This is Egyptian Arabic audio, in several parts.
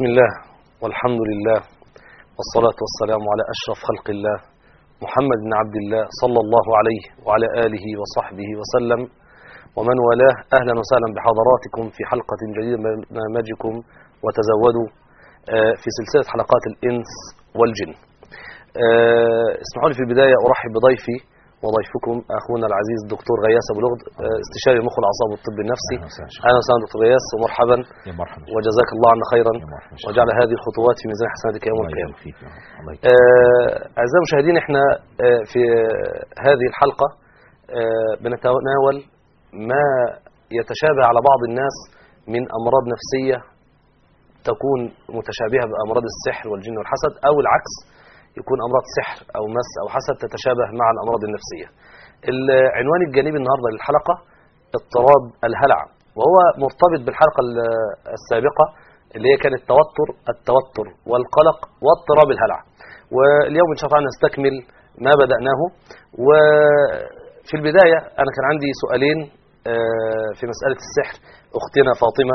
بسم الله والحمد لله والصلاة والسلام على أشرف خلق الله محمد بن عبد الله صلى الله عليه وعلى آله وصحبه وسلم ومن والاه أهلا وسهلا بحضراتكم في حلقة جديدة من برنامجكم وتزودوا آه، في سلسلة حلقات الإنس والجن آه، اسمحوا لي في البداية أرحب بضيفي وضيفكم أخونا العزيز الدكتور غياس أبو لغد آه، استشاري المخ والأعصاب والطب النفسي أهلا وسهلا شكراً. أهلا وسهلا دكتور غياس ومرحبا يا مرحبا وجزاك الله عنا خيرا يا مرحبا شكراً. وجعل هذه الخطوات في ميزان حسناتك يوم الله القيامة يبارك فيك يا رب. الله يكرمك. آه، أعزائي المشاهدين احنا آه، في آه، هذه الحلقة آه، بنتناول ما يتشابه على بعض الناس من أمراض نفسية تكون متشابهة بأمراض السحر والجن والحسد أو العكس يكون أمراض سحر أو مس أو حسد تتشابه مع الأمراض النفسية العنوان الجانبي النهاردة للحلقة اضطراب الهلع وهو مرتبط بالحلقة ال- السابقة اللي هي كانت توتر التوتر والقلق واضطراب الهلع واليوم إن شاء الله نستكمل ما بدأناه وفي البداية أنا كان عندي سؤالين آه، في مسألة السحر أختنا فاطمة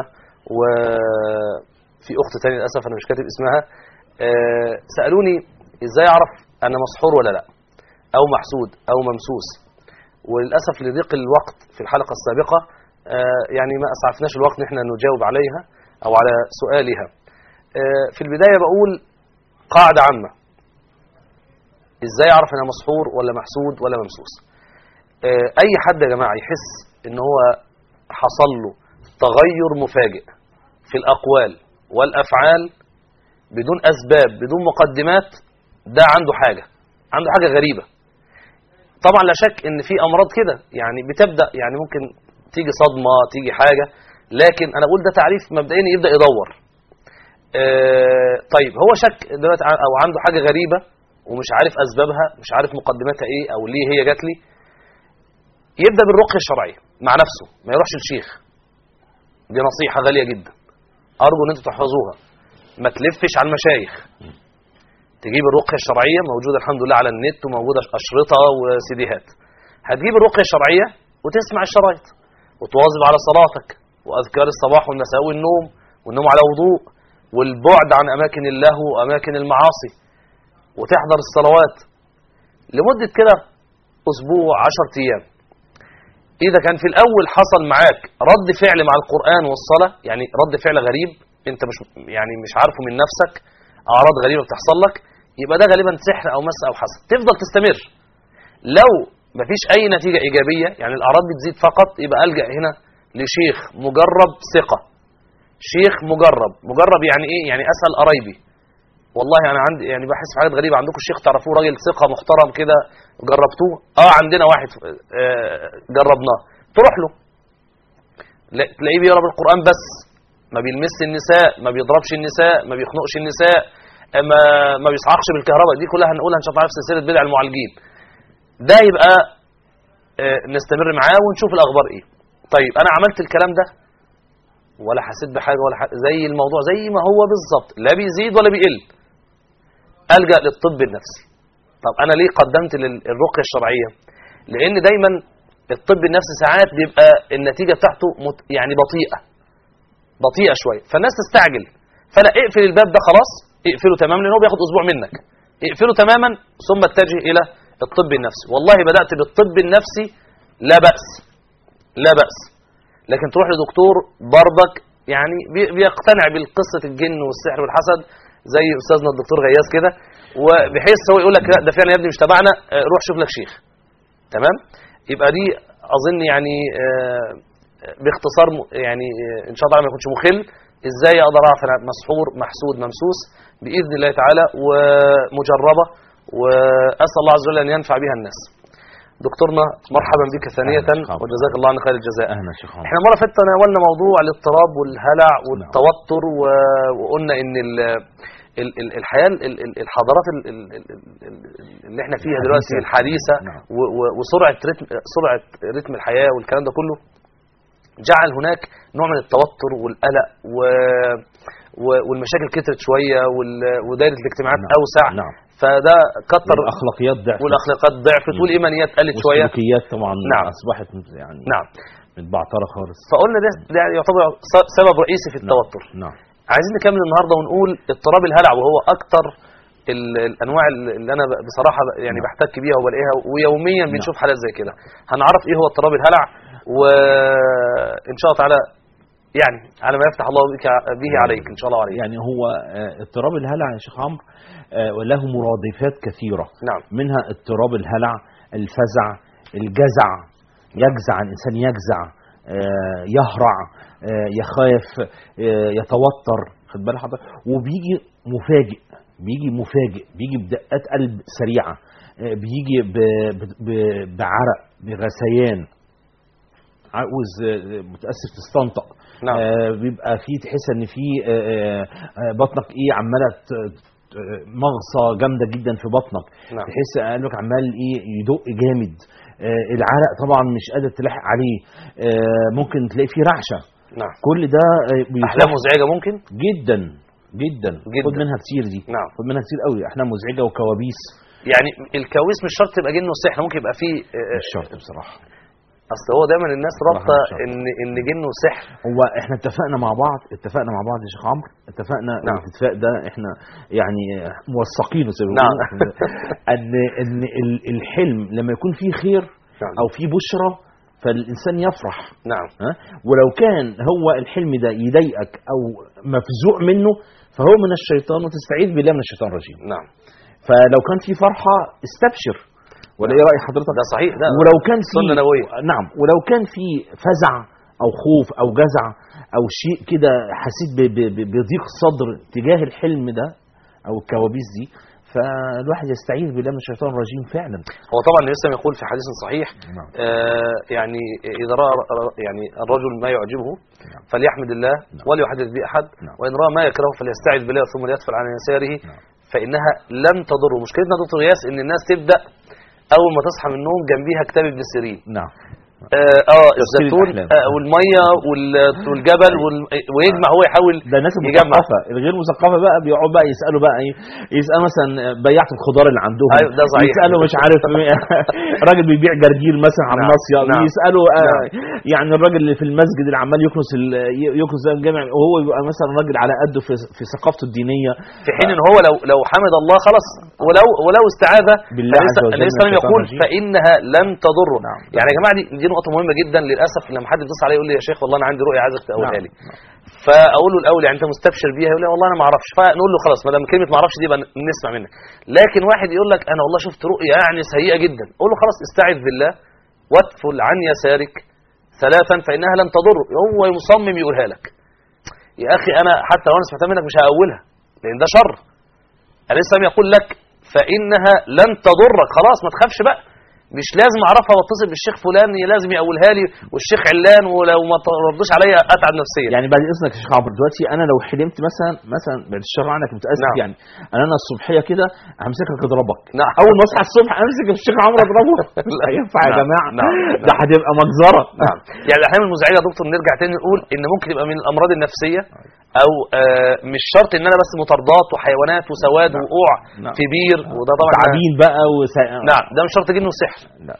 وفي أخت تانية للأسف أنا مش كاتب اسمها آه، سألوني إزاي أعرف أنا مسحور ولا لا أو محسود أو ممسوس وللأسف لضيق الوقت في الحلقة السابقة آه، يعني ما أسعفناش الوقت ان احنا نجاوب عليها أو على سؤالها آه، في البداية بقول قاعدة عامة إزاي أعرف أنا مسحور ولا محسود ولا ممسوس آه، أي حد يا جماعة يحس إن هو حصل له تغير مفاجئ في الأقوال والأفعال بدون أسباب بدون مقدمات ده عنده حاجة عنده حاجة غريبة طبعا لا شك ان في امراض كده يعني بتبدا يعني ممكن تيجي صدمه تيجي حاجه لكن انا اقول ده تعريف مبدئيا يبدا يدور آه طيب هو شك دلوقتي ع- او عنده حاجه غريبه ومش عارف اسبابها مش عارف مقدماتها ايه او ليه هي جات لي يبدا بالرقيه الشرعيه مع نفسه ما يروحش للشيخ دي نصيحه غاليه جدا ارجو ان انتوا تحفظوها ما تلفش على المشايخ تجيب الرقية الشرعية موجودة الحمد لله على النت وموجودة أشرطة وسيديهات هتجيب الرقية الشرعية وتسمع الشرايط وتواظب على صلاتك وأذكار الصباح والمساء والنوم والنوم على وضوء والبعد عن أماكن اللهو وأماكن المعاصي وتحضر الصلوات لمدة كده أسبوع عشر أيام إذا كان في الأول حصل معاك رد فعل مع القرآن والصلاة يعني رد فعل غريب أنت مش يعني مش عارفه من نفسك اعراض غريبه بتحصل لك يبقى ده غالبا سحر او مس او حسد تفضل تستمر لو مفيش اي نتيجه ايجابيه يعني الاعراض بتزيد فقط يبقى الجا هنا لشيخ مجرب ثقه شيخ مجرب مجرب يعني ايه يعني اسال قرايبي والله انا عندي يعني بحس في حاجات غريبه عندكم شيخ تعرفوه راجل ثقه محترم كده جربتوه اه عندنا واحد آه جربناه تروح له لا- تلاقيه بيقرا بالقران بس ما بيلمس النساء ما بيضربش النساء ما بيخنقش النساء ما ما بيصعقش بالكهرباء دي كلها هنقولها ان شاء الله في سلسله بدع المعالجين ده يبقى آه، نستمر معاه ونشوف الاخبار ايه طيب انا عملت الكلام ده ولا حسيت بحاجه ولا حاجة زي الموضوع زي ما هو بالظبط لا بيزيد ولا بيقل الجا للطب النفسي طب انا ليه قدمت للرقيه الشرعيه لان دايما الطب النفسي ساعات بيبقى النتيجه بتاعته مت- يعني بطيئه بطيئه شويه فالناس تستعجل فلا اقفل الباب ده خلاص اقفله تماما لان هو بياخد اسبوع منك اقفله تماما ثم اتجه الى الطب النفسي والله بدات بالطب النفسي لا باس لا باس لكن تروح لدكتور برضك يعني بي- بيقتنع بالقصه الجن والسحر والحسد زي استاذنا الدكتور غياث كده وبحيث هو يقول لك لا ده فعلا يا ابني مش تبعنا آه، روح شوف لك شيخ تمام يبقى دي اظن يعني آه، باختصار م- يعني آه، ان شاء الله ما يكونش مخل ازاي اقدر اعرف انا مسحور محسود ممسوس باذن الله تعالى ومجربه واسال الله عز وجل ان ينفع بها الناس دكتورنا مرحبا بك ثانيه أهلا شيخ عبد وجزاك الله عن خير الجزاء اهلا شيخ عمر. احنا المره اللي فاتت تناولنا موضوع الاضطراب والهلع والتوتر و- وقلنا ان ال ال- ال- الحياه ال- ال- الحضارات ال- ال- ال- ال- اللي احنا فيها دلوقتي الحديثة. الحديثه نعم. و- و- وسرعه رتم سرعه رتم الحياه والكلام ده كله جعل هناك نوع من التوتر والقلق و و- والمشاكل كترت شويه وال- ودايره الاجتماعات نعم. اوسع نعم فده كتر والاخلاقيات ضعفت والاخلاقات ضعفت مم. والايمانيات قلت شويه والسلوكيات طبعا نعم. اصبحت يعني نعم متبعتره خالص فقلنا ده, ده يعتبر س- سبب رئيسي في نعم. التوتر نعم عايزين نكمل النهارده ونقول اضطراب الهلع وهو اكتر ال- الانواع اللي انا ب- بصراحه ب- يعني نعم. بحتك بيها وبلاقيها ويوميا نعم. بنشوف حالات زي كده هنعرف ايه هو اضطراب الهلع وان شاء الله تعالى يعني على ما يفتح الله بك به عليك ان شاء الله عليك يعني هو آه، اضطراب الهلع يا شيخ عمرو آه، وله مرادفات كثيرة نعم منها اضطراب الهلع الفزع الجزع يجزع الإنسان يجزع آه، يهرع آه، يخاف آه، يتوتر خد بالك حضرتك وبيجي مفاجئ بيجي مفاجئ بيجي بدقات قلب سريعة آه، بيجي ب- ب- ب- بعرق بغثيان عاوز آه، متأسف تستنطق نعم آه، بيبقى في تحس ان في آه، آه، بطنك ايه عماله ت- ت- مغصه جامده جدا في بطنك نعم تحس قلبك عمال ايه يدق جامد آه، العرق طبعا مش قادر تلاحق عليه آه، ممكن تلاقي فيه رعشه نعم كل ده آه، بيصح- احلام مزعجه ممكن جدا جدا جداً. خد منها كتير دي نعم خد منها كتير قوي احلام مزعجه وكوابيس يعني الكوابيس مش شرط تبقى جن وسحر ممكن يبقى فيه آه، مش شرط بصراحه اصل هو دايما الناس بصراحة رابطه مش شرط. ان ان جن وسحر هو احنا اتفقنا مع بعض اتفقنا مع بعض يا شيخ عمرو اتفقنا نعم. الاتفاق ده احنا يعني موثقينه زي ما نعم. بيقولوا. ان ان ال- الحلم لما يكون فيه خير نعم او فيه بشرى فالانسان يفرح نعم ها ولو كان هو الحلم ده يضايقك او مفزوع منه فهو من الشيطان وتستعيذ بالله من الشيطان الرجيم نعم فلو كان في فرحه استبشر ولا ايه راي حضرتك ده صحيح ده ولو كان في سنة نبوية. نعم ولو كان في فزع او خوف او جزع او شيء كده حسيت ب- ب- ب- بضيق صدر تجاه الحلم ده او الكوابيس دي فالواحد يستعيذ بالله من الشيطان الرجيم فعلا هو طبعا النبي صلى الله عليه وسلم يقول في حديث صحيح نعم آه يعني اذا راى رأى- يعني الرجل ما يعجبه فليحمد الله نعم. ولا يحدث به احد نعم. وان راى ما يكرهه فليستعذ بالله ثم ليدفع عن يساره نعم. فانها لن تضره مشكلتنا يا دكتور غياث ان الناس تبدا اول ما تصحى من النوم جنبيها كتاب ابن سيرين نعم اه, آه تفسير الزيتون الأحلام. آه والميه وال- والجبل وال... ويجمع هو يحاول ده الناس يجمع. المثقفه الغير مثقفه بقى بيقعدوا بقى يسالوا بقى ايه يسالوا مثلا بياعه الخضار اللي عندهم أيوة، ده صحيح. يسالوا مش عارف راجل بيبيع جرجير مثلا على نعم، الناصيه نعم. يسالوا آه نعم. يعني الراجل اللي في المسجد اللي عمال يكنس ال- يكنس ده الجامع وهو يبقى مثلا راجل على قده في في ثقافته الدينيه في حين ان هو لو لو حمد الله خلاص ولو ولو استعاذ بالله عز وجل النبي صلى الله عليه وسلم من الشيطان يقول الرجيم. فانها لن تضره نعم. يعني يا جماعه دي, دي نقطه مهمه جدا للاسف لما حد بيتصل عليا يقول لي يا شيخ والله انا عندي رؤيه عايزك تقولها نعم. لي فاقول له الاول يعني انت مستبشر بيها يقول لي والله انا ما اعرفش فنقول له خلاص ما دام كلمه ما اعرفش دي يبقى نسمع منك لكن واحد يقول لك انا والله شفت رؤيه يعني سيئه جدا قول له خلاص استعذ بالله وادفل عن يسارك ثلاثا فانها لن تضر هو مصمم يقولها لك يا اخي انا حتى لو انا سمعتها منك مش هقولها لان ده شر الاسلام يقول لك فانها لن تضرك خلاص ما تخافش بقى مش لازم اعرفها واتصل بالشيخ فلان لازم يقولها لي والشيخ علان ولو ما تردش عليا اتعب نفسيا يعني بعد اذنك يا شيخ عمرو دلوقتي انا لو حلمت مثلا مثلا بعد الشر عنك متاسف نعم. يعني انا انا الصبحيه كده همسكك اضربك نعم. اول ما اصحى الصبح امسك الشيخ عمرو اضربه لا ينفع يا نعم. جماعه نعم. ده هتبقى مجزره نعم يعني الاحلام المزعجه يا دكتور نرجع تاني نقول ان ممكن يبقى من الامراض النفسيه او آه مش شرط ان انا بس مطاردات وحيوانات وسواد نعم. وقوع نعم. في بير وده طبعا تعابين بقى وسا... نعم ده مش شرط جن وسحر لا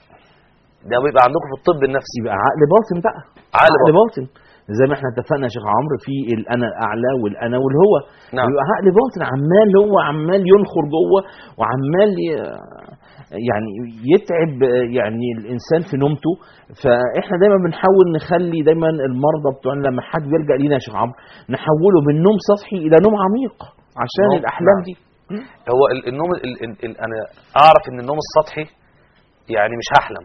ده بيبقى عندكم في الطب النفسي يبقى عقل باطن بقى عقل باطن. باطن زي ما احنا اتفقنا يا شيخ عمرو في الانا الاعلى والانا والهوى نعم يبقى عقل باطن عمال هو عمال ينخر جوه وعمال ي- يعني يتعب يعني الانسان في نومته فاحنا دايما بنحاول نخلي دايما المرضى بتوعنا لما حد بيلجا لينا يا شيخ عمرو نحوله من نوم سطحي الى نوم عميق عشان نوم- الاحلام نعم. دي هو ال- النوم ال ال ال انا اعرف ان النوم السطحي يعني مش هحلم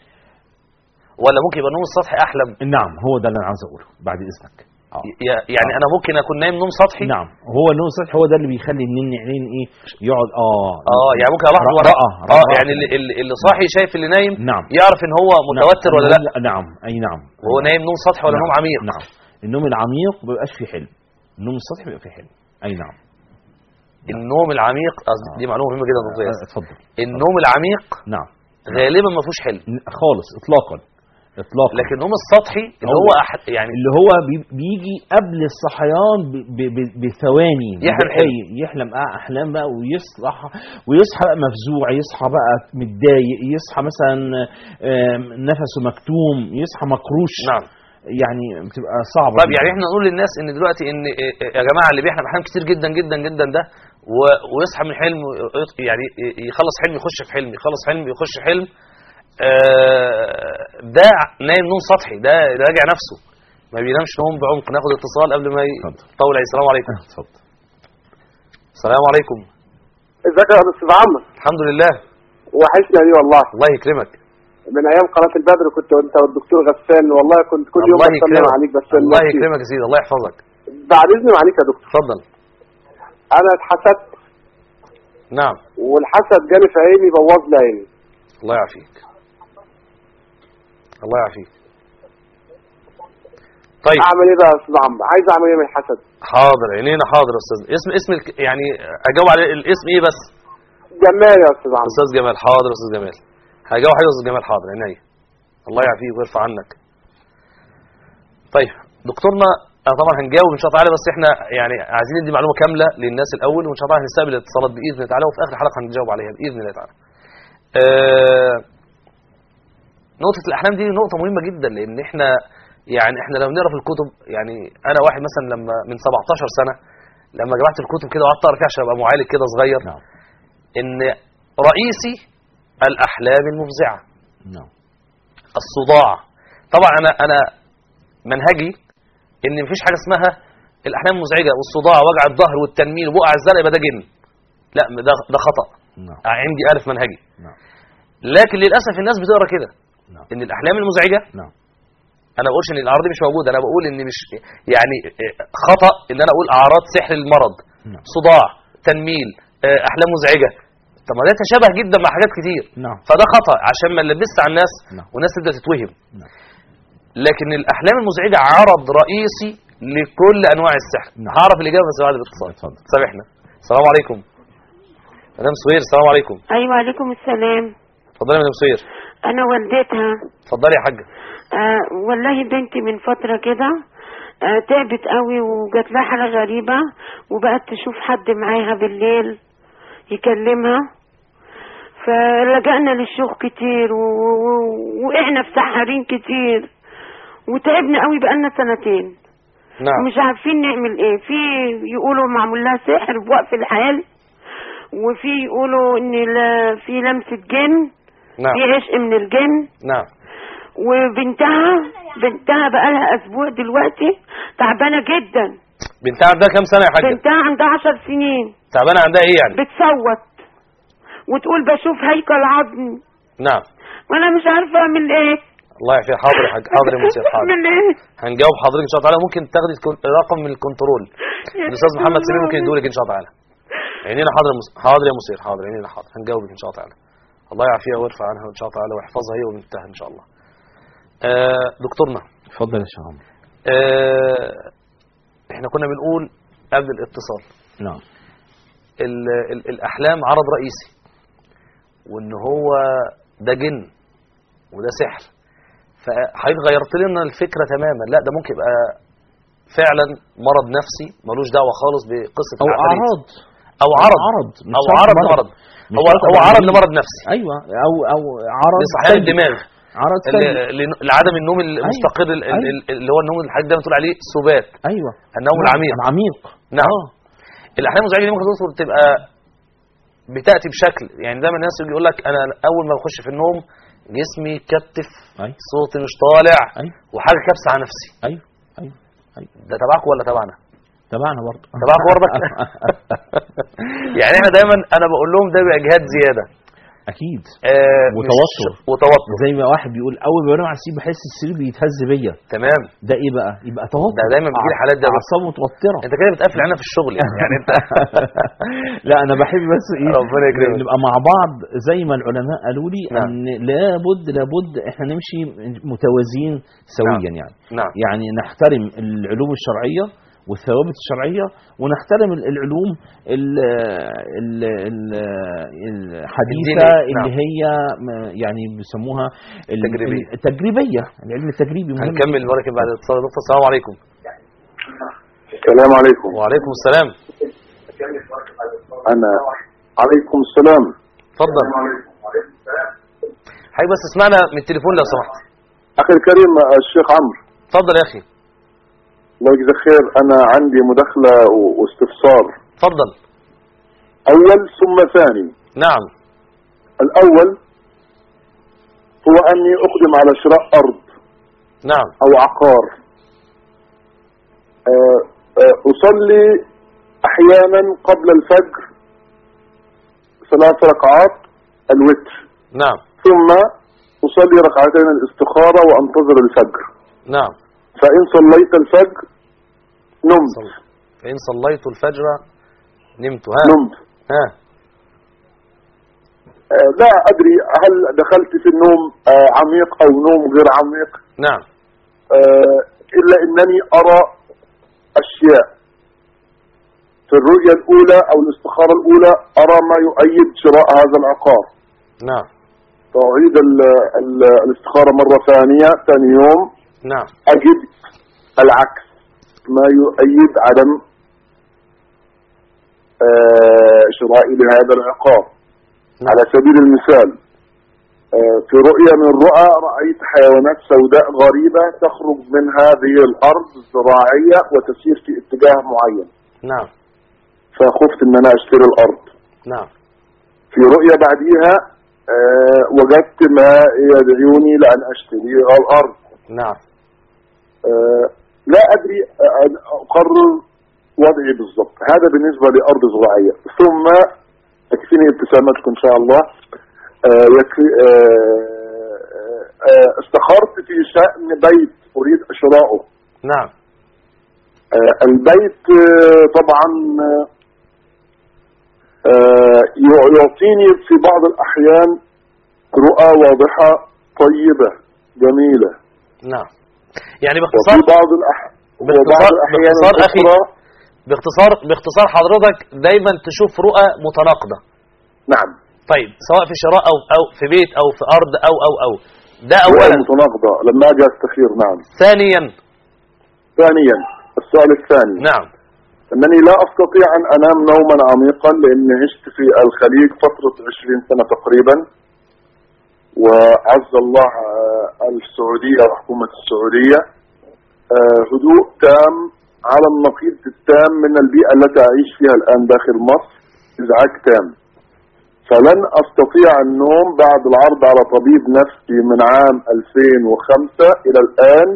ولا ممكن يبقى النوم السطحي احلم نعم هو ده اللي انا عاوز اقوله بعد اذنك آه. ي- يعني انا ممكن اكون نايم نوم سطحي نعم هو النوم السطحي هو ده اللي بيخلي النين عين ايه يقعد اه اه يعني ممكن الاحظ رأى- ورا رأى- اه رأى. يعني اللي, اللي- اللي صاحي شايف اللي نايم نعم يعرف ان هو متوتر نعم. ولا لا النوم- نعم اي نعم وهو نايم نوم سطحي ولا نعم. نوم عميق نعم النوم العميق ما بيبقاش فيه حلم النوم السطحي بيبقى فيه حلم اي نعم النوم العميق قصدي دي معلومه مهمه جدا يا دكتور آه، ياسر. اتفضل النوم العميق نعم غالبا ما فيهوش حلم ن- خالص اطلاقا اطلاقا لكن النوم السطحي اللي هو- هو أح... يعني اللي هو بي- بيجي قبل الصحيان ب- ب- ب- بثواني يحلم بدقايق. يحلم اه احلام بقى ويصح ويصحى بقى مفزوع يصحى بقى متضايق يصحى مثلا آم، نفسه مكتوم يصحى مكروش نعم يعني بتبقى صعبه طب جداً. يعني احنا نقول للناس ان دلوقتي ان يا جماعه اللي بيحلم احلام كتير جدا جدا جدا ده و- ويصحى من حلم ويط- يعني يخلص حلم يخش في حلم يخلص حلم يخش في حلم آه، ده نايم نوم سطحي ده راجع نفسه ما بينامش نوم بعمق ناخد اتصال قبل ما اتفضل. يطول عليه السلام عليكم اتفضل السلام عليكم ازيك يا استاذ عمرو الحمد لله وحشنا دي والله الله يكرمك من ايام قناه البدر كنت انت والدكتور غسان والله كنت كل يوم الله بسلم يكرمك عليك بس الله نفسي. يكرمك يا سيدي الله يحفظك بعد اذن عليك يا دكتور اتفضل انا اتحسدت نعم والحسد جالي في عيني بوظ لي عيني الله يعافيك الله يعافيك طيب اعمل ايه بقى يا استاذ عمرو عايز اعمل ايه من الحسد حاضر عينينا حاضر يا استاذ اسم اسم الك... يعني اجاوب على الاسم ايه بس جمال يا استاذ عمرو استاذ جمال حاضر يا استاذ جمال هجاوب حاجه يا استاذ جمال حاضر عينيا الله يعافيك ويرفع عنك طيب دكتورنا أنا طبعا هنجاوب ان شاء الله تعالى بس احنا يعني عايزين ندي معلومه كامله للناس الاول وان شاء الله هنستقبل الاتصالات باذن الله تعالى وفي اخر الحلقه هنجاوب عليها باذن الله تعالى. آه نقطه الاحلام دي نقطه مهمه جدا لان احنا يعني احنا لو نقرا في الكتب يعني انا واحد مثلا لما من 17 سنه لما جمعت الكتب كده وقعدت اقرا فيها عشان ابقى معالج كده صغير نعم ان رئيسي الاحلام المفزعه نعم الصداع طبعا انا انا منهجي ان مفيش حاجه اسمها الاحلام المزعجه والصداع وجع الظهر والتنميل وبقع الزرق يبقى ده جن لا ده ده خطا نعم عندي الف منهجي نعم لكن للاسف الناس بتقرا كده نعم ان الاحلام المزعجه نعم انا ما بقولش ان الاعراض دي مش موجوده انا بقول ان مش يعني خطا ان انا اقول اعراض سحر المرض نعم صداع تنميل آه، احلام مزعجه طب ما ده تشابه جدا مع حاجات كتير نعم فده خطا عشان ما نلبسش على الناس نعم. والناس تبدا تتوهم نعم. لكن الاحلام المزعجه عرض رئيسي لكل انواع السحر نعم. هعرف الاجابه بس بعد الاتصال اتفضل سامحنا السلام عليكم مدام سوير السلام عليكم ايوه عليكم السلام اتفضلي يا مدام سوير انا والدتها اتفضلي يا حاجه آه والله بنتي من فتره كده آه تعبت قوي وجات لها حاله غريبه وبقت تشوف حد معاها بالليل يكلمها فلجأنا للشيوخ كتير و- و- وقعنا في سحارين كتير وتعبنا قوي بقالنا سنتين نعم مش عارفين نعمل ايه في يقولوا معمول لها سحر بوقف الحال وفي يقولوا ان لا- في لمسه جن نعم في عشق من الجن نعم وبنتها بنتها بقالها اسبوع دلوقتي تعبانه جدا بنتها عندها كام سنه يا حاجه بنتها عندها عشر سنين تعبانه عندها ايه يعني بتصوت وتقول بشوف هيكل عظمي نعم وانا مش عارفه اعمل ايه الله يعافيك حاضر يا حاج حاضر يا مسير حاضر اعمل ايه هنجاوب حضرتك ان شاء الله تعالى ممكن تاخدي الكون- رقم من الكنترول الاستاذ محمد سمير ممكن يدولك ان شاء الله تعالى عينينا حاضر يا مس- حاضر يا مسير حاضر عينينا حاضر هنجاوبك ان شاء الله تعالى الله يعافيها ويرفع عنها ان شاء الله تعالى ويحفظها هي وبنتها ان شاء الله آه دكتورنا اتفضل يا شيخ عمرو آه احنا كنا بنقول قبل الاتصال نعم ال ال الاحلام عرض رئيسي وان هو ده جن وده سحر فحضرتك غيرت لنا الفكره تماما لا ده ممكن يبقى فعلا مرض نفسي ملوش دعوه خالص بقصه او العفاريت. اعراض او عرض عرض مش او شرط عرض لمرض مش هو شرط هو عرض مرض. لمرض نفسي ايوه او او عرض لصحيان سلبي. الدماغ عرض ل- سلبي ل- لعدم النوم المستقر ال- ال- أيوة. اللي هو النوم اللي حضرتك دايما تقول عليه سبات ايوه النوم نعم، العميق العميق نعم آه. الاحلام المزعجه دي ممكن تدخل تبقى بتاتي بشكل يعني دايما الناس يجي يقول لك انا اول ما بخش في النوم جسمي يكتف ايوه صوتي مش طالع ايوه وحاجه كبسه على نفسي ايوه ايوه ايوه ده تبعكم ولا تبعنا تبعنا برضه تبعكم برضك يعني احنا دايما انا بقول لهم ده بيبقى اجهاد زياده اكيد آه مش- وتوتر. وتوتر زي ما واحد بيقول اول ما بنام على السرير بحس السرير بيتهز بيا تمام ده ايه بقى يبقى توتر ده دايما بيجيلي حالات ده بس. اعصاب متوتره انت كده بتقفل علينا في الشغل يعني, يعني انت لا انا بحب بس ايه ربنا يكرمك. نبقى مع بعض زي ما العلماء قالوا لي نعم. ان لابد لابد احنا نمشي متوازيين سويا يعني نعم يعني نحترم العلوم الشرعيه والثوابت الشرعيه ونحترم ال- العلوم ال- ال- ال- الحديثه الدينية، اللي نعم. هي م- يعني بيسموها ال- التجريبية. التجريبيه العلم التجريبي مهم هنكمل المره بعد الاتصال يا دكتور السلام عليكم السلام عليكم وعليكم السلام انا عليكم السلام اتفضل حضرتك بس اسمعنا من التليفون لو سمحت اخي الكريم الشيخ عمرو اتفضل يا اخي الله يجزاك خير انا عندي مداخله و- واستفسار اتفضل اول ثم ثاني نعم الاول هو اني اقدم على شراء ارض نعم او عقار آه، آه، اصلي احيانا قبل الفجر ثلاث ركعات الوتر نعم ثم اصلي ركعتين الاستخاره وانتظر الفجر نعم فان صليت الفجر نمت صل. فإن صليت الفجر نمت ها نمت ها آه، لا ادري هل دخلت في النوم آه، عميق او نوم غير عميق نعم آه، الا انني ارى اشياء في الرؤية الاولى او الاستخارة الاولى ارى ما يؤيد شراء هذا العقار نعم فاعيد ال- ال- الاستخارة مرة ثانية ثاني يوم نعم اجد العكس ما يؤيد عدم آه، شرائي لهذا العقار نعم. على سبيل المثال آه، في رؤية من الرؤى رأيت حيوانات سوداء غريبة تخرج من هذه الأرض الزراعية وتسير في اتجاه معين نعم فخفت ان انا اشتري الارض نعم في رؤية بعديها آه، وجدت ما يدعوني لان اشتري الارض نعم آه، لا ادري آه، أن اقرر وضعي بالضبط هذا بالنسبة لارض زراعية ثم تكفيني ابتسامتكم ان شاء الله آه، يكفي آه، آه، استخرت في شأن بيت اريد شراؤه نعم آه، البيت آه، طبعا آه، آه، يعطيني في بعض الأحيان رؤى واضحة طيبة جميلة نعم يعني وفي باختصار بعض الأح... وبعض باختصار- الأحيان باختصار أخي. الأخرى باختصار باختصار حضرتك دايما تشوف رؤى متناقضة نعم طيب سواء في شراء أو أو في بيت أو في أرض أو أو أو ده رؤى أولا متناقضة لما أجي أستخير نعم ثانيا ثانيا السؤال الثاني نعم أنني لا أستطيع أن أنام نوما عميقا لأني عشت في الخليج فترة 20 سنة تقريبا وعز الله آه، السعودية وحكومة السعودية آه، هدوء تام على النقيض التام من البيئة التي أعيش فيها الآن داخل مصر إزعاج تام فلن أستطيع النوم بعد العرض على طبيب نفسي من عام 2005 إلى الآن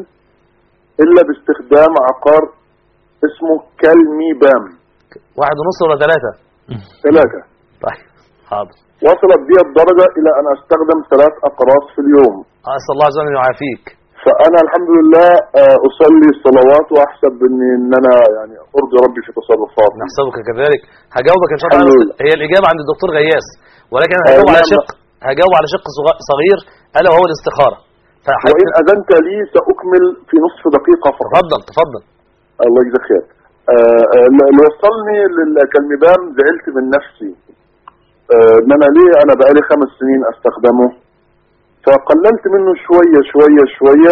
إلا باستخدام عقار اسمه كلمي بام واحد ونص ولا ثلاثة ثلاثة طيب حاضر وصلت بي الدرجة إلى أن أستخدم ثلاث أقراص في اليوم أسأل الله عز وجل أن يعافيك فأنا الحمد لله آه، أصلي الصلوات وأحسب إني إن أنا يعني أرضي ربي في تصرفاتي نحسبك كذلك هجاوبك إن شاء الله الحمد على- لله. هي الإجابة عند الدكتور غياس ولكن أنا آه، هجاوب على نعم. شق هجاوب على شق صغ- صغير ألا وهو الاستخارة فحتى وإن أذنت لي سأكمل في نصف دقيقة فقط تفضل تفضل الله يجزاك خير آه، آه، اللي وصلني للكلمبان زعلت من نفسي آه، ان انا ليه انا بقالي خمس سنين استخدمه فقللت منه شوية شوية شوية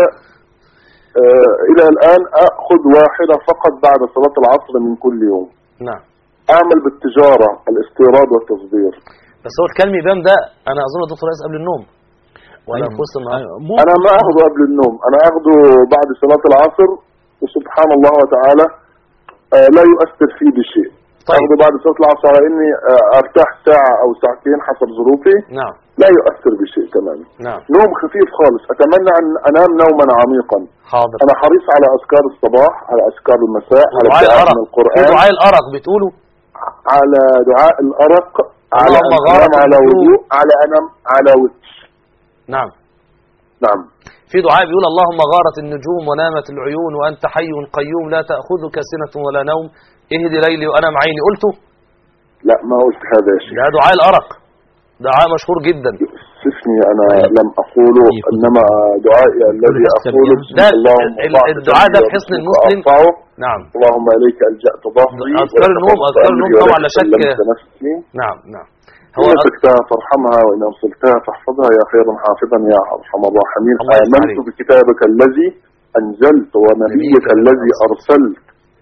آه، الى الان اخذ واحدة فقط بعد صلاة العصر من كل يوم نعم اعمل بالتجارة الاستيراد والتصدير بس هو الكلمي بام ده أنا أظن الدكتور ياس قبل النوم ولا أيوة. في وسط النهار أيوة. ممكن. انا ما اخذه قبل النوم انا اخذه بعد صلاة العصر وسبحان الله وتعالى آه، لا يؤثر فيه بشيء طيب اخذه بعد صلاة العصر على اني آه، ارتاح ساعة او ساعتين حسب ظروفي نعم لا يؤثر بشيء تماما نعم نوم خفيف خالص اتمنى ان انام نوما عميقا حاضر انا حريص على اذكار الصباح على اذكار المساء على دعاء الدعاء الأرق من في القرآن دعاء الأرق بتقوله على دعاء الارق على اللهم ان غارت انام على النجوم. وضوء على انام على وجه نعم نعم في دعاء بيقول اللهم غارت النجوم ونامت العيون وأنت حي قيوم لا تأخذك سنة ولا نوم اهدي ليلي وأنا عيني قلته لا ما قلت هذا يا شيخ ده دعاء الأرق دعاء مشهور جدا يؤسفني انا طيب. لم اقوله يكون- انما دعائي الذي يحسب اقوله يعني. بسم ده اللهم ال- ضعت الدعاء ده جنبي في حسن وباسمك المسلم. أرفعه. نعم اللهم اليك الجات ظهري أذكار النوم- وتقبلت أذكار النوم أمري طبعا لا ولك شك. سلمت نفسي نعم نعم هو هو مسكتها فارحمها وإن أرسلتها فاحفظها يا خيرا حافظا يا أرحم الراحمين الله يفتح آمنت عليك. بكتابك الذي أنزلت ونبيك نبيك الذي أرسلت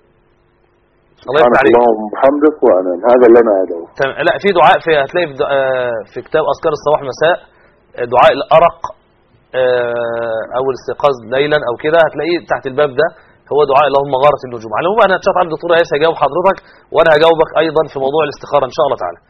الله يفتح سبحانك عليك اللهم وبحمدك وأنام هذا اللي أنا أدعوه تمام. لا في دعاء في هتلاقي في, دع- آه، في كتاب أذكار الصباح مساء آه، دعاء الأرق آه، او الاستيقاظ ليلا او كده هتلاقيه تحت الباب ده هو دعاء اللهم غارت النجوم على العموم انا ان شاء الله الدكتور عيسى هيجاوب حضرتك وانا هجاوبك ايضا في موضوع الاستخاره ان شاء الله تعالى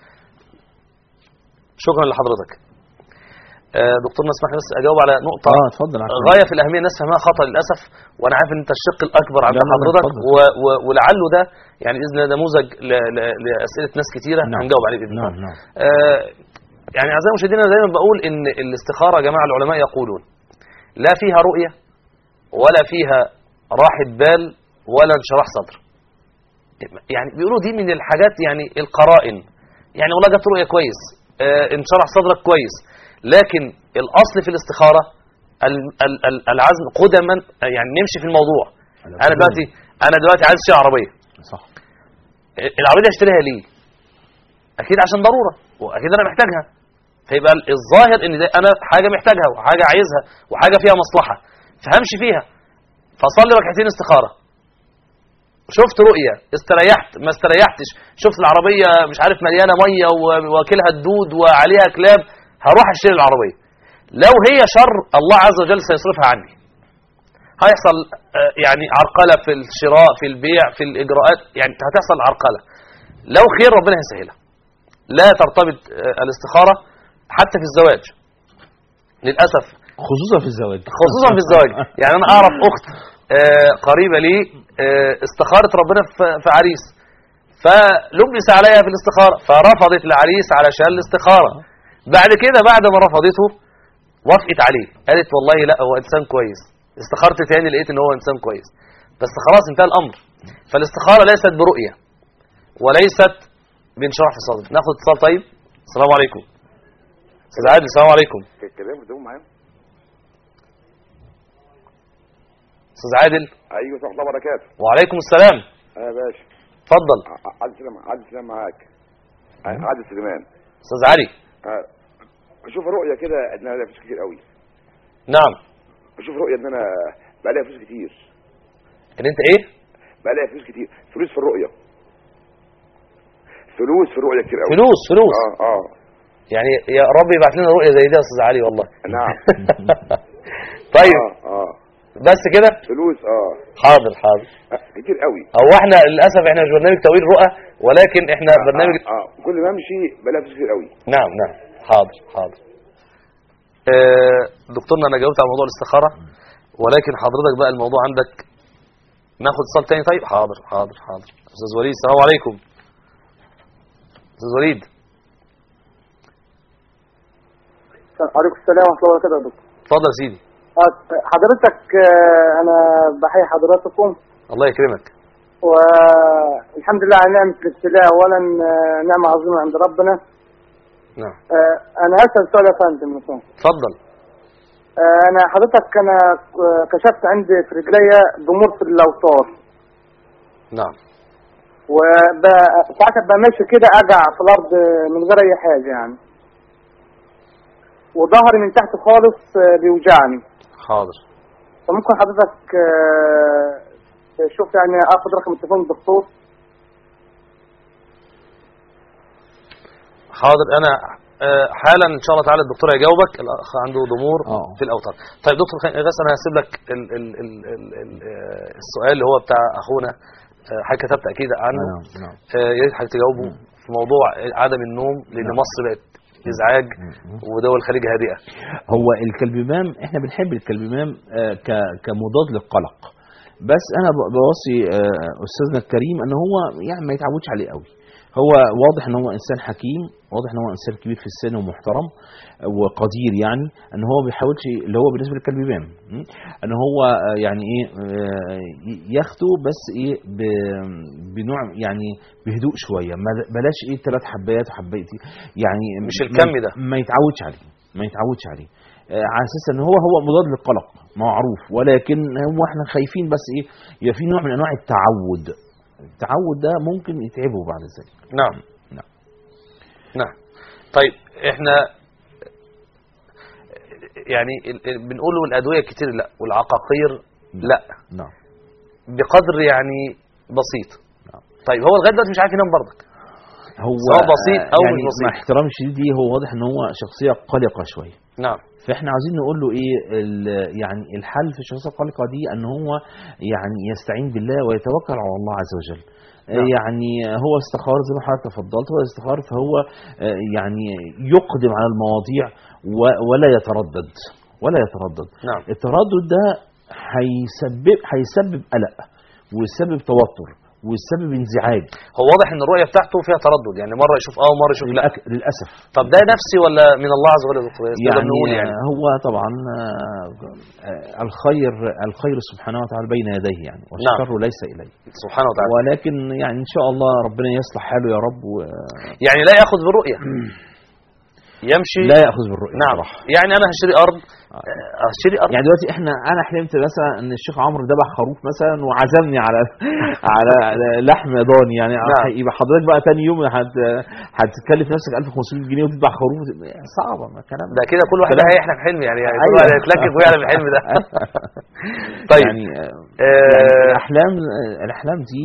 شكرا لحضرتك آه، دكتورنا اسمح لي بس اجاوب على نقطه اه اتفضل عشان غايه في الاهميه الناس فهمها خطا للاسف وانا عارف ان انت الشق الاكبر عند لا، لا، لا، حضرتك اتفضل. و و ولعله ده يعني باذن الله نموذج ل- ل- لاسئله ناس كتيره نعم. هنجاوب عليه باذن الله نعم نعم آه، يعني اعزائي المشاهدين انا دايما بقول ان الاستخاره يا جماعه العلماء يقولون لا فيها رؤيه ولا فيها راحه بال ولا انشراح صدر يعني بيقولوا دي من الحاجات يعني القرائن يعني والله جت رؤيه كويس آه، انشرح صدرك كويس لكن الاصل في الاستخاره ال- ال- ال- العزم قدما آه، يعني نمشي في الموضوع انا دلوقتي انا دلوقتي عايز اشتري عربيه صح العربيه دي اشتريها ليه اكيد عشان ضروره واكيد انا محتاجها فيبقى الظاهر ان ده انا حاجه محتاجها وحاجه عايزها وحاجه فيها مصلحه فهمشي فيها فصلي ركعتين استخاره شفت رؤيه استريحت ما استريحتش شفت العربيه مش عارف مليانه ميه و- واكلها الدود وعليها كلاب هروح اشتري العربيه لو هي شر الله عز وجل سيصرفها عني هيحصل آه، يعني عرقله في الشراء في البيع في الاجراءات يعني هتحصل عرقله لو خير ربنا هيسهلها لا ترتبط آه، الاستخاره حتى في الزواج للاسف خصوصا في الزواج خصوصا في الزواج يعني انا اعرف اخت آه، قريبه لي آه، استخارت ربنا في- في عريس فلبس عليها في الاستخاره فرفضت العريس علشان الاستخاره بعد كده بعد ما رفضته وافقت عليه قالت والله لا هو انسان كويس استخرت تاني لقيت ان هو انسان كويس بس خلاص انتهى الامر فالاستخاره ليست برؤيه وليست بانشراح في الصدر ناخد اتصال طيب السلام عليكم استاذ عادل السلام عليكم الكلام ده معايا استاذ عادل ايوه ورحمه الله وبركاته وعليكم السلام اه يا باشا اتفضل ع- عادل سلام عادل سلام معاك ع- عادل سليمان استاذ علي اه بشوف رؤيه كده ان انا ليا فلوس كتير قوي نعم بشوف رؤيه ان انا بقى ليا فلوس كتير ان انت ايه بقى ليا فلوس كتير فلوس في الرؤيه فلوس في الرؤيه كتير قوي فلوس فلوس اه اه يعني يا رب يبعت لنا رؤيه زي دي يا استاذ علي والله نعم طيب اه اه بس كده فلوس اه حاضر حاضر آه، كتير قوي هو احنا للاسف احنا مش برنامج تأويل رؤى ولكن احنا آه، برنامج اه, آه. كل ما امشي بقى ليا فلوس كتير قوي نعم نعم حاضر حاضر آه، دكتورنا انا جاوبت على موضوع الاستخاره ولكن حضرتك بقى الموضوع عندك ناخد اتصال تاني طيب حاضر حاضر حاضر استاذ وليد السلام عليكم استاذ وليد عليكم السلام ورحمه الله وبركاته يا دكتور اتفضل يا سيدي آه، حضرتك آه، انا بحيي حضراتكم الله يكرمك والحمد لله على نعمه الابتلاء اولا آه، نعمه عظيمه عند ربنا نعم آه، انا اسال سؤال يا فندم مثلا اتفضل آه، انا حضرتك انا آه، كشفت عندي في رجليا ضمور في الاوتار نعم وساعات ابقى ماشي كده اقع في الارض من غير اي حاجه يعني وظهري من تحت خالص آه، بيوجعني حاضر فممكن حضرتك آه، تشوف يعني اخد رقم التليفون الدكتور حاضر انا آه، حالا ان شاء الله تعالى الدكتور هيجاوبك الاخ عنده ضمور آه. في الاوتار طيب دكتور خليني بس انا هسيب لك ال ال ال ال ال آه، السؤال اللي هو بتاع اخونا آه، حضرتك كتبت اكيد عنه نعم نعم آه، يا ريت حضرتك تجاوبه في موضوع عدم النوم لان نعم. مصر بقت ازعاج ودول الخليج هادئه هو الكلبيمام احنا بنحب الكلبيمام آه، ك- كمضاد للقلق بس انا ب- بوصي آه، استاذنا الكريم ان هو يعني ما يتعودش عليه قوي هو واضح ان هو انسان حكيم واضح ان هو انسان كبير في السن ومحترم وقدير يعني ان هو ما بيحاولش اللي هو بالنسبه للكلبيبان م? ان هو آه، يعني ايه آه، ي- ياخده بس ايه ب- بنوع يعني بهدوء شويه ما- بلاش ايه ثلاث حبايات وحبايتين يعني مش ما- الكم ده. ما يتعودش عليه ما يتعودش عليه آه، على اساس ان هو هو مضاد للقلق معروف ولكن هو احنا خايفين بس ايه يبقى في نوع من انواع التعود التعود ده ممكن يتعبه بعد ذلك نعم نعم. نعم طيب احنا يعني ال- ال- بنقول له الادويه كتير لا والعقاقير لا نعم بقدر يعني بسيط نعم. طيب هو لغايه دلوقتي مش عارف ينام برضك هو سواء بسيط أو يعني مش مع بسيط احترامي الشديد ليه هو واضح ان هو شخصيه قلقه شويه نعم فاحنا عاوزين نقول له ايه ال- يعني الحل في الشخصيه القلقه دي ان هو يعني يستعين بالله ويتوكل على الله عز وجل نعم. يعني هو استخار زي ما حضرتك تفضلت هو استخار فهو آه، يعني يقدم على المواضيع و- ولا يتردد ولا يتردد نعم التردد ده هيسبب هيسبب قلق ويسبب توتر ويسبب انزعاج هو واضح ان الرؤيه بتاعته فيها تردد يعني مره يشوف اه ومره يشوف لا للأك- للاسف طب ده نفسي ولا من الله عز وجل يا دكتور إياس؟ نقدر يعني, نقول يعني هو طبعا آه، آه، الخير الخير سبحانه وتعالى بين يديه يعني والشر ليس اليه سبحانه وتعالى ولكن يعني ان شاء الله ربنا يصلح حاله يا رب و... يعني لا ياخذ بالرؤيه يمشي لا ياخذ بالرؤيه نعم صراحة. يعني انا هشتري ارض آه، هشتري ارض يعني دلوقتي احنا انا حلمت مثلا ان الشيخ عمرو ذبح خروف مثلا وعزمني على على على لحم ضاني يعني نعم. يبقى حضرتك بقى تاني يوم هت هتكلف نفسك 1500 جنيه وتذبح خروف صعبه ما الكلام ده كده كل واحد كلام- هيحلم حلم يعني, يعني كل أيوة. واحد هيتلكك ويعلم الحلم ده طيب يعني آه، آه، يعني الاحلام الاحلام دي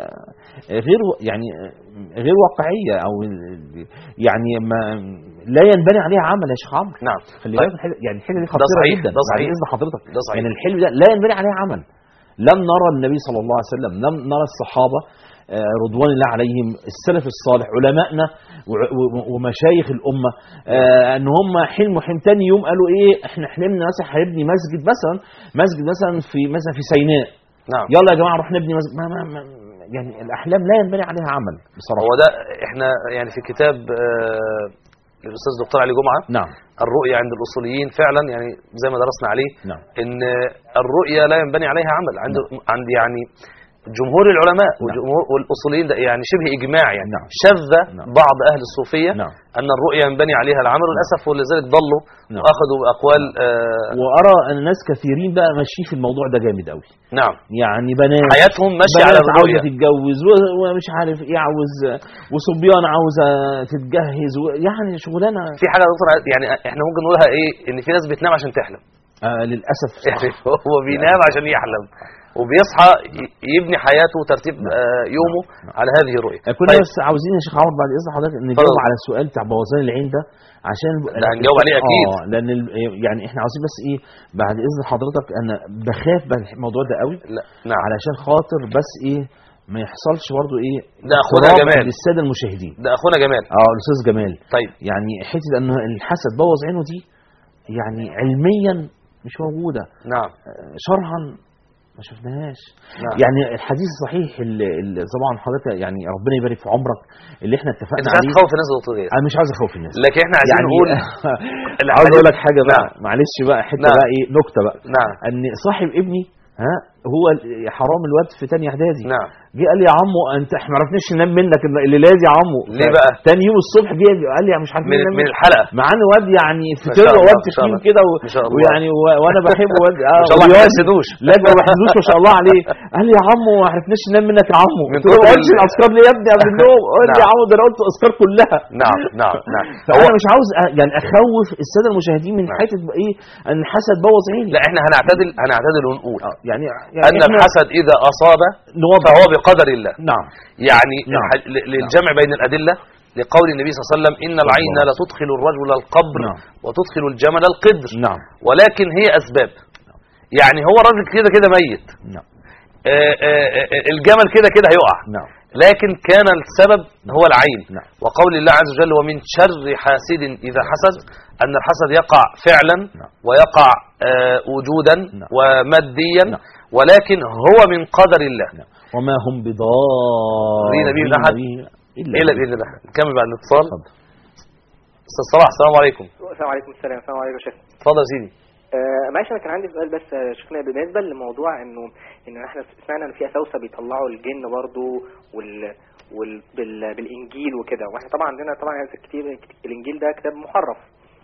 آه، غير و- يعني آه، غير واقعيه او ال- يعني ما لا ينبني عليها عمل يا شيخ عمرو نعم خلي طيب. بالك الحل- يعني الحته دي خطيره صحيح، جدا ده بعد صحيح. اذن حضرتك ده صحيح. يعني الحلم ده لا ينبني عليه عمل لم نرى النبي صلى الله عليه وسلم لم نرى الصحابه آه، رضوان الله عليهم السلف الصالح علمائنا وع- و- ومشايخ الامه آه، ان هم حلموا حلم تاني يوم قالوا ايه احنا حلمنا مثلا هنبني مسجد مثلا مسجد مثلا في مثلا في سيناء نعم يلا يا جماعه نروح نبني مسجد ما ما ما يعني الاحلام لا ينبني عليها عمل بصراحه هو ده احنا يعني في كتاب آه، الاستاذ دكتور علي جمعه نعم الرؤيه عند الاصوليين فعلا يعني زي ما درسنا عليه نعم ان الرؤيه لا ينبني عليها عمل عند عند يعني جمهور العلماء وجمهور والاصوليين ده يعني شبه اجماع يعني نعم. شذ نعم. بعض اهل الصوفيه نعم ان الرؤيه ينبني عليها العمل وللاسف ولذلك ضلوا نعم. واخذوا باقوال آه وارى ان ناس كثيرين بقى ماشيين في الموضوع ده جامد قوي نعم يعني بنات حياتهم ماشيه على بنات عاوزه الرؤيه تتجوز و- ومش عارف ايه عاوز وصبيان عاوزه تتجهز و- يعني شغلانه في حاجه يا دكتور يعني احنا ممكن نقولها ايه ان في ناس بتنام عشان تحلم آه للاسف يعني هو بينام عشان يحلم وبيصحى ي- يبني حياته وترتيب آه، يومه نعم. على هذه الرؤيه آه، كنا طيب. بس عاوزين يا شيخ عمر بعد اذن حضرتك نجاوب اتفضل. على السؤال بتاع بوظان العين ده عشان ده هنجاوب عليه أكيد. اه لان ال- يعني احنا عاوزين بس ايه بعد اذن حضرتك انا بخاف من الموضوع ده قوي لا نعم علشان خاطر بس ايه ما يحصلش برضه ايه ده أخونا اضطراب جمال. للساده المشاهدين ده اخونا جمال اه الاستاذ جمال طيب يعني حته ان الحسد بوظ عينه دي يعني علميا مش موجوده نعم آه، شرعا ما شفناهاش نعم يعني الحديث الصحيح اللي اللي طبعا حضرتك يعني ربنا يبارك في عمرك اللي احنا انت اتفقنا مش عايز عليه تخوف الناس يا دكتور إياس. انا مش عايز اخوف الناس لكن احنا عايزين يعني نقول عاوز اقول لك حاجه بقى نعم. معلش بقى حته نعم. بقى ايه نكته بقى نعم ان صاحب ابني ها هو ال- حرام الواد في تاني اعدادي نعم جه قال لي يا عمو انت احنا ما عرفناش ننام منك اللي لازم يا عمو ليه بقى؟ تاني يوم الصبح جه قال لي مش عارفين من ننام من منك الحلقه مع ان واد يعني في ما شاء تربه الله، واد ما شاء تخين الله. كده و... ما شاء الله. ويعني و... وانا بحبه واد اه ما شاء الله ما ورياضي. تحسدوش لا ما بحسدوش ما شاء الله عليه قال لي يا عمو ما عرفناش ننام منك يا عمو من قلت له ما كتر قلتش ال- الاذكار ليه يا ابني قبل النوم قال لي يا نعم. عمو ده انا قلت الاذكار كلها نعم نعم نعم فانا مش عاوز أ- يعني اخوف الساده المشاهدين من نعم. حته بقى ايه ان الحسد بوظ عيني لا احنا هنعتدل هنعتدل ونقول آه، يعني يعني ان إحنا الحسد اذا اصاب نوضح فهو بقدر الله نعم يعني نعم. الح- ل- للجمع بين الادله لقول النبي صلى الله عليه وسلم ان العين الله. لا تدخل الرجل القبر نعم. وتدخل الجمل القدر نعم ولكن هي اسباب يعني هو الراجل كده كده ميت نعم آه، آه، آه، الجمل كده كده هيقع نعم لكن كان السبب هو العين نعم. وقول الله عز وجل ومن شر حاسد إذا حسد أن الحسد يقع فعلا نعم. ويقع آه، وجودا نعم. وماديا نعم. ولكن هو من قدر الله نعم. وما هم بضارين به من أحد به إلا إلا بإذن الله نكمل بعد الاتصال اتفضل. أستاذ صلاح السلام عليكم السلام عليكم السلام السلام عليكم يا شيخ اتفضل يا سيدي آه معلش انا كان عندي سؤال بس آه، شيخنا بالنسبه لموضوع انه ان احنا سمعنا ان في اساوسه بيطلعوا الجن برضو وال وال بال بالانجيل وكده واحنا طبعا عندنا طبعا كتير الانجيل ده كتاب محرف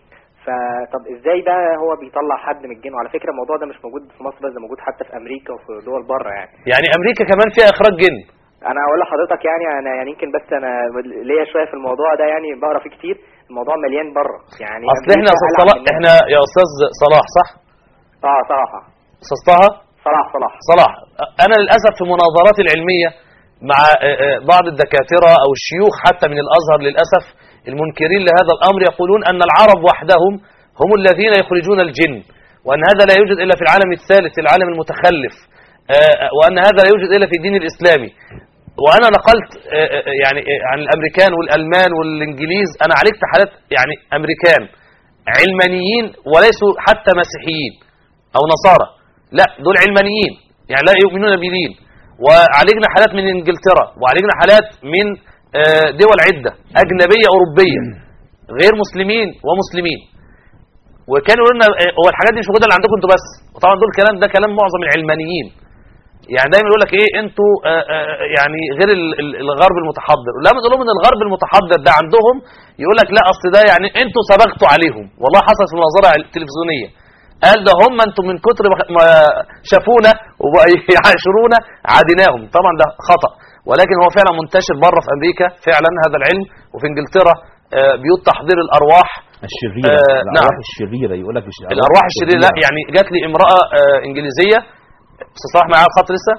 فطب ازاي بقى هو بيطلع حد من الجن وعلى فكره الموضوع ده مش موجود في مصر بس ده موجود حتى في امريكا وفي دول بره يعني يعني أمريكا كمان فيها إخراج جن انا اقول لحضرتك يعني انا يعني يمكن بس انا ليا شويه في الموضوع ده يعني بقرا فيه كتير الموضوع مليان بره يعني أصل إحنا يا أمريكا أستاذ ألعب صلاح من الناس. إحنا يا أستاذ صلاح صح؟ اه صراحه أستاذ طه صلاح صلاح صلاح أنا للأسف في مناظراتي العلمية مع آه، آه، بعض الدكاترة أو الشيوخ حتى من الأزهر للأسف المنكرين لهذا الأمر يقولون أن العرب وحدهم هم الذين يخرجون الجن وأن هذا لا يوجد إلا في العالم الثالث العالم المتخلف آه، آه، وأن هذا لا يوجد إلا في الدين الإسلامي وأنا نقلت آه، آه، يعني آه، عن الأمريكان والألمان والإنجليز أنا عالجت حالات يعني أمريكان علمانيين وليسوا حتى مسيحيين أو نصارى لا دول علمانيين يعني لا يؤمنون بدين وعالجنا حالات من انجلترا وعالجنا حالات من آه، دول عدة أجنبية أوروبية غير مسلمين ومسلمين وكانوا يقولوا لنا آه، هو الحاجات دي مش موجوده اللي عندكم انتوا بس وطبعا دول كلام ده كلام معظم العلمانيين يعني دايما يقول لك ايه انتوا آه، آه، يعني غير ال- ال- الغرب المتحضر لما تقول لهم ان الغرب المتحضر ده عندهم يقول لك لا اصل ده يعني انتوا سبقتوا عليهم والله حصل في مناظره تلفزيونيه قال ده هم انتم من كتر ما- ما شافونا وبقى يعاشرونا عاديناهم طبعا ده خطا ولكن هو فعلا منتشر بره في امريكا فعلا هذا العلم وفي انجلترا آه، بيوت تحضير الارواح الشريره آه، الارواح نعم. الشريره يقول لك الش- الارواح الشريره لا يعني جات لي امراه آه، انجليزيه استاذ صلاح معايا على الخط لسه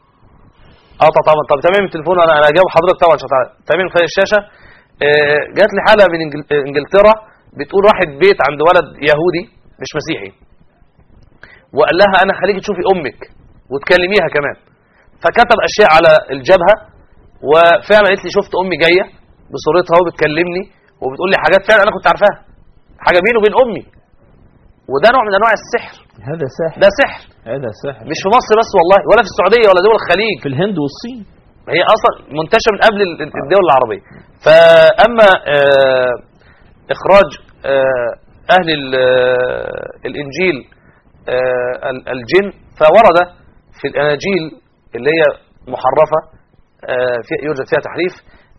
اه طبعا طبعا طب تمام التليفون انا انا جاوب حضرتك طبعا عشان تعالى. تمام خلال الشاشه آه، جات لي حاله من إنجل- آه، انجلترا بتقول راحت بيت عند ولد يهودي مش مسيحي وقال لها انا خليكي تشوفي امك وتكلميها كمان فكتب اشياء على الجبهه وفعلا قالت لي شفت امي جايه بصورتها وبتكلمني وبتقول لي حاجات فعلا انا كنت عارفاها حاجه بيني وبين امي وده نوع من انواع السحر هذا ساحر ده سحر هذا ساحر مش في مصر بس والله ولا في السعوديه ولا دول الخليج في الهند والصين هي اصلا منتشره من قبل ال- الدول العربيه فاما آه، اخراج آه، اهل ال- آه، الانجيل آه، ال- الجن فورد في الاناجيل اللي هي محرفه آه، في- يوجد فيها تحريف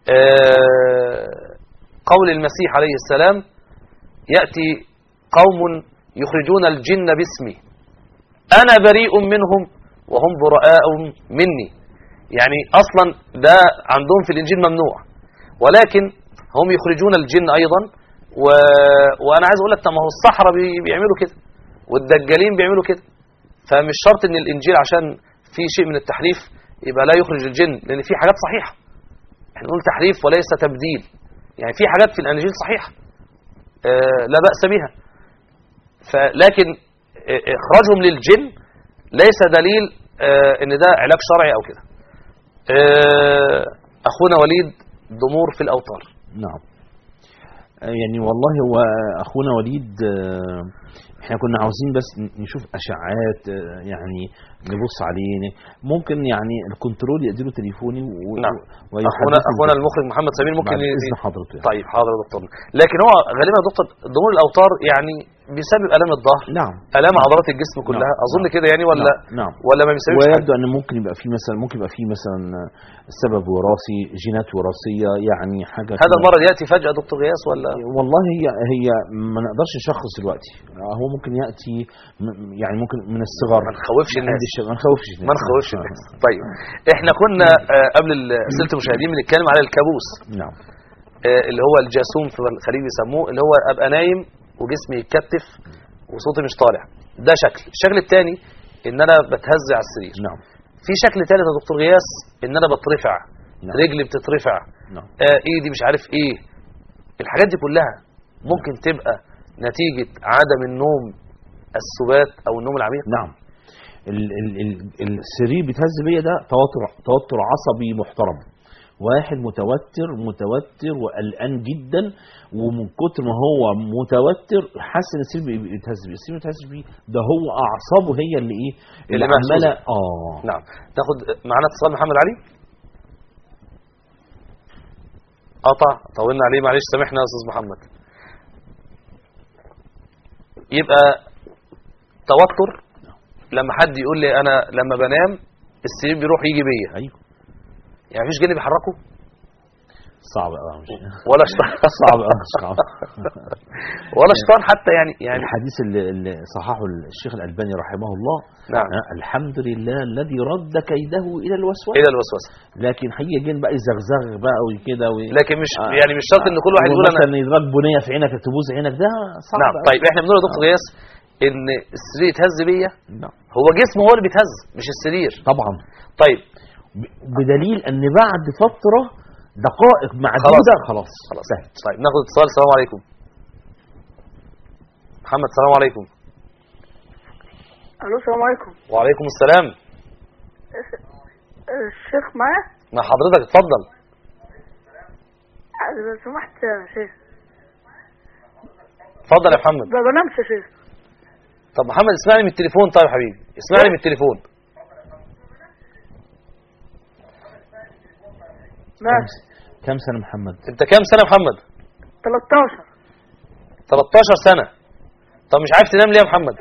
آه، قول المسيح عليه السلام ياتي قوم يخرجون الجن باسمي انا بريء منهم وهم براء مني يعني اصلا ده عندهم في الانجيل ممنوع ولكن هم يخرجون الجن ايضا و... وانا عايز اقول لك طب ما هو الصحراء بي... بيعملوا كده والدجالين بيعملوا كده فمش شرط ان الانجيل عشان في شيء من التحريف يبقى لا يخرج الجن لان في حاجات صحيحه احنا نقول تحريف وليس تبديل يعني في حاجات في الانجيل صحيحه آه لا باس بها فلكن آه، اخراجهم للجن ليس دليل آه، ان ده علاج شرعي او كده آه، اخونا وليد ضمور في الاوتار نعم آه، يعني والله هو اخونا وليد آه، احنا كنا عاوزين بس ن- نشوف اشعاعات آه، يعني نبص عليه ن- ممكن يعني الكنترول يديله تليفوني و... نعم. ويحدثني اخونا اخونا المخرج محمد سمير ممكن بعد ي- اذن حضرته يعني. طيب حاضر يا دكتور لكن هو غالبا يا دكتور ضمور الاوتار يعني بيسبب الام الظهر نعم الام عضلات الجسم كلها نعم. اظن نعم. كده يعني ولا نعم. نعم ولا ما بيسببش حاجة؟ ويبدو ان ممكن يبقى في مثلا ممكن يبقى في مثلا سبب وراثي جينات وراثيه يعني حاجه هذا كده. المرض ياتي فجاه دكتور غياث ولا والله هي هي ما نقدرش نشخص دلوقتي هو ممكن ياتي م- يعني ممكن من الصغر ما نخوفش من الناس. عند الشباب ما نخوفش الناس ما نخوفش آه، الناس طيب احنا كنا آه، قبل ال- اسئله المشاهدين بنتكلم على الكابوس نعم آه، اللي هو الجاسوم في الخليج بيسموه اللي هو ابقى نايم وجسمي يتكتف وصوتي مش طالع ده شكل الشكل الثاني ان انا بتهز على السرير نعم في شكل ثالث يا دكتور غياث ان انا بترفع نعم. رجلي بتترفع نعم آه ايدي مش عارف ايه الحاجات دي كلها ممكن تبقى نتيجة عدم النوم السبات او النوم العميق نعم ال ال ال السرير بيتهز بيا ده توتر توتر عصبي محترم واحد متوتر متوتر وقلقان جدا ومن كتر ما هو متوتر حاسس ان السرير بي- بيتهز بيه السرير بيتهز بيه ده هو اعصابه هي اللي ايه اللي عماله محسوسة. اه نعم تاخد معانا اتصال محمد علي قطع طولنا عليه معلش سامحنا يا استاذ محمد يبقى توتر لما حد يقول لي انا لما بنام السرير بيروح يجي بيا ايوه يعني مفيش جانب يحركه صعب قوي مش ولا شيطان صعب قوي صعب ولا شيطان حتى يعني يعني الحديث اللي, اللي صححه الشيخ الألباني رحمه الله نعم آه، الحمد لله الذي رد كيده إلى الوسواس الى الوسوسه لكن هيجي جن بقى يزغزغ بقى وكده و... لكن مش آه. يعني مش شرط ان كل واحد يقول انا مثلا يضرب بنيه في عينك تبوظ عينك ده صعب نعم أوي. طيب احنا بنقول يا دكتور غياث ان السرير يتهز بيا نعم هو جسمه هو اللي بيتهز مش السرير طبعا طيب ب- بدليل ان بعد فتره دقائق معدوده خلاص خلاص سهل طيب ناخد اتصال السلام عليكم محمد السلام عليكم الو السلام عليكم وعليكم السلام الشيخ معايا مع حضرتك اتفضل لو سمحت يا شيخ اتفضل يا محمد ما بنامش يا شيخ طب محمد اسمعني من التليفون طيب يا حبيبي اسمعني من التليفون ماشي كم سنه محمد انت كام سنه يا محمد 13 13 سنه طب مش عارف تنام ليه يا محمد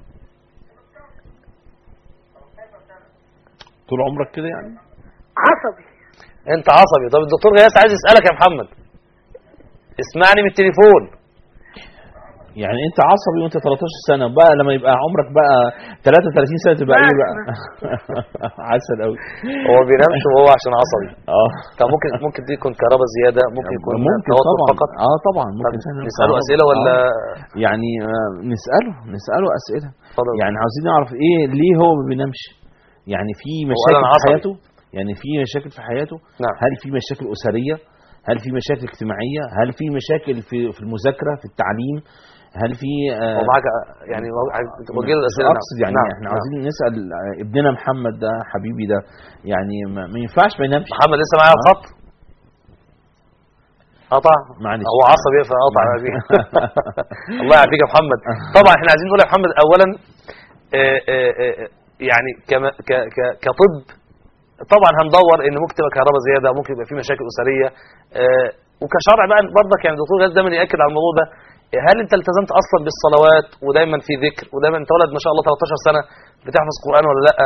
طول عمرك كده يعني عصبي انت عصبي طب الدكتور غياث عايز يسالك يا محمد اسمعني من التليفون يعني انت عصبي وانت 13 سنه بقى لما يبقى عمرك بقى 33 سنه تبقى ايه بقى عسل قوي هو ما بينامش وهو عشان عصبي اه طب ممكن ممكن دي يكون كهرباء زياده ممكن يكون ممكن توتر طبعا فقط اه طبعا طب ممكن فعلاً نساله كهرباء. اسئله ولا آه. يعني آه نساله نساله اسئله اتفضل يعني عاوزين نعرف ايه ليه هو ما بينامش يعني في مشاكل أنا في عصبي. حياته يعني في مشاكل في حياته نعم. هل في مشاكل اسريه هل في مشاكل اجتماعيه هل في مشاكل في في المذاكره في التعليم هل في آه هو معاك يعني وجه له الاسئله اقصد يعني نعم. احنا نعم. عاوزين نسال آه، ابننا محمد ده حبيبي ده يعني ما, ما ينفعش ما ينامش محمد لسه معايا على الخط قطع معلش هو عصبي فقطع يا بيه. الله يعافيك يا محمد طبعا احنا عايزين نقول يا محمد اولا آه، آه، آه، يعني كما ك- ك- كطب طبعا هندور ان ممكن تبقى كهرباء زياده ممكن يبقى في مشاكل اسريه آه، وكشرع بقى برضك يعني الدكتور غاز دايما ياكد على الموضوع ده هل انت التزمت اصلا بالصلوات ودايما في ذكر ودايما انت ولد ما شاء الله 13 سنه بتحفظ قران ولا لا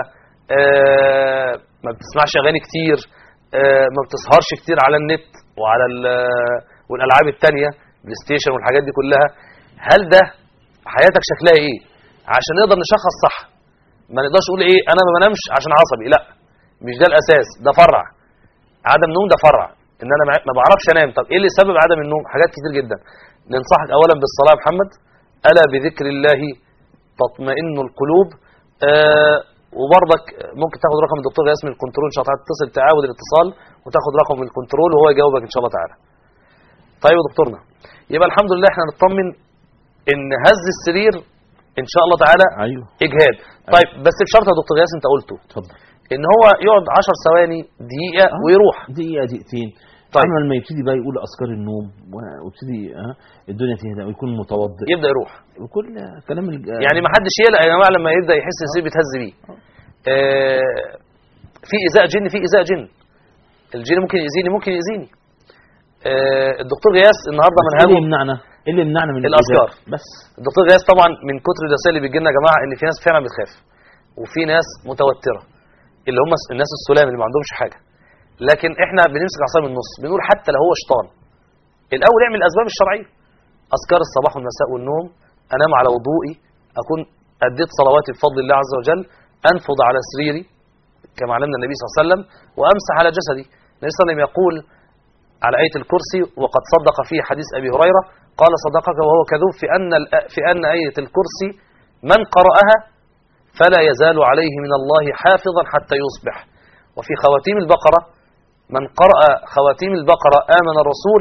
آه، ما بتسمعش اغاني كتير آه، ما بتسهرش كتير على النت وعلى ال- والالعاب التانية بلاي ستيشن والحاجات دي كلها هل ده حياتك شكلها ايه عشان نقدر نشخص صح ما نقدرش نقول ايه انا ما بنامش عشان عصبي لا مش ده الاساس ده فرع عدم نوم ده فرع ان انا ما- ما بعرفش انام طب ايه اللي سبب عدم النوم حاجات كتير جدا ننصحك اولا بالصلاه يا محمد الا بذكر الله تطمئن القلوب آه وبرضك ممكن تاخد رقم الدكتور ياسمين الكنترول ان شاء الله تعالى تتصل تعاود الاتصال وتاخد رقم من الكنترول وهو يجاوبك ان شاء الله تعالى طيب يا دكتورنا يبقى الحمد لله احنا نطمن ان هز السرير ان شاء الله تعالى ايوه اجهاد طيب بس بشرط يا دكتور ياس انت قلته اتفضل ان هو يقعد 10 ثواني دقيقه آه. ويروح دقيقه دقيقتين طيب. طيب اما لما يبتدي بقى يقول اذكار النوم و- ويبتدي ها الدنيا تهدى ويكون متوضئ يبدا يروح وكل كلام الج... يعني ما حدش يقلق يا جماعه لما يبدا يحس ان السرير بيتهز بيه آه، في ايذاء جن في ايذاء جن الجن ممكن يأذيني ممكن يأذيني آه، الدكتور غياث النهارده بس ايه اللي منهجه يمنعنا ايه اللي يمنعنا من الأذكار. الإيذاء؟ بس الدكتور غياث طبعا من كتر الرسائل اللي بتجي لنا يا جماعه ان في ناس فعلا بتخاف وفي ناس متوتره اللي هم الناس السلام اللي ما عندهمش حاجه لكن احنا بنمسك العصا من النص بنقول حتى لو هو شيطان الاول اعمل الاسباب الشرعيه اذكار الصباح والمساء والنوم انام على وضوئي اكون اديت صلواتي بفضل الله عز وجل انفض على سريري كما علمنا النبي صلى الله عليه وسلم وامسح على جسدي النبي صلى الله عليه وسلم يقول على آية الكرسي وقد صدق فيه حديث أبي هريرة قال صدقك وهو كذوب في أن الآ- في أن آية الكرسي من قرأها فلا يزال عليه من الله حافظا حتى يصبح وفي خواتيم البقرة من قرأ خواتيم البقرة آمن الرسول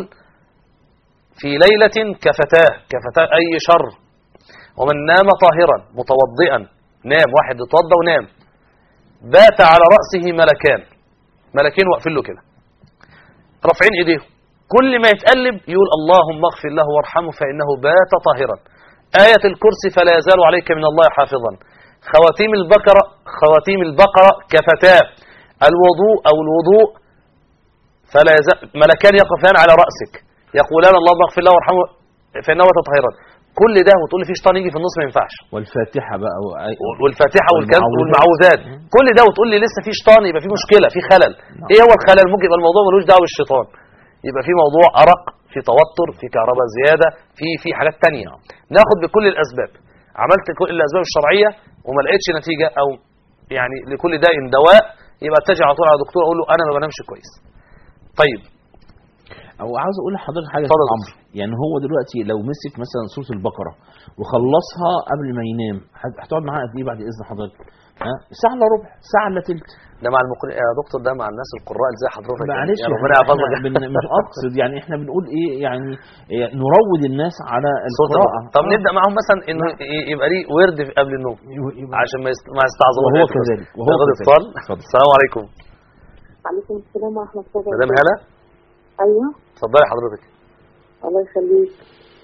في ليلة كفتاه كفتاه أي شر ومن نام طاهرا متوضئا نام واحد اتوضى ونام بات على رأسه ملكان ملكين واقفين له كده رافعين ايديهم كل ما يتقلب يقول اللهم اغفر له وارحمه فانه بات طاهرا آية الكرسي فلا يزال عليك من الله حافظا خواتيم البقرة خواتيم البقرة كفتاه الوضوء أو الوضوء فلا يزال ملكان يقفان على رأسك يقولان اللهم اغفر له وارحمه فإنه بات طاهرا كل ده وتقول لي في شيطان يجي في النص ما ينفعش والفاتحه بقى و... والفاتحه والكلام والمعوذات. والمعوذات كل ده وتقول لي لسه في شيطان يبقى في مشكله في خلل ايه هو الخلل ممكن يبقى الموضوع ملوش دعوه بالشيطان يبقى في موضوع ارق في توتر في كهرباء زياده في في حاجات تانية ناخد بكل الاسباب عملت كل الاسباب الشرعيه وما لقيتش نتيجه او يعني لكل داء دواء يبقى اتجه على طول على دكتور اقول له انا ما بنامش كويس طيب او عاوز اقول لحضرتك حاجه اتفضل. يا عمرو يعني هو دلوقتي لو مسك مثلا سوره البقره وخلصها قبل ما ينام هت- هتقعد معاه قد ايه بعد اذن حضرتك ها ساعه الا ربع ساعه الا تلت ده مع المقرئ يا دكتور ده مع الناس القراء اللي زي حضرتك يعني. معلش يا يعني ربنا يحفظك احنا بن- مش اقصد يعني احنا بنقول ايه يعني إيه نروض الناس على صوت القراءه البقرة. طب آه. نبدا معاهم مثلا انه ي- يبقى ليه ورد في- قبل النوم يبقى- عشان ما يست... ما يستعظموش وهو الناس. كذلك، وهو ناخد كذلك. اتصال اتفضل. السلام عليكم عليكم السلام ورحمة الله مدام هلا أيوه اتفضلي حضرتك الله يخليك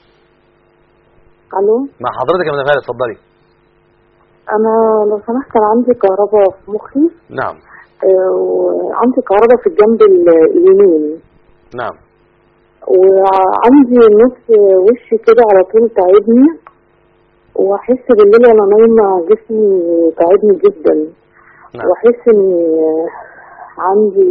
ألو مع حضرتك يا مدام هلا اتفضلي أنا لو سمحت أنا عندي كهرباء في مخي نعم آه، وعندي كهرباء في الجنب ال- اليمين نعم وعندي نص وشي كده على طول تعبني واحس بالليل وانا نايمه جسمي تعبني جدا نعم واحس اني عندي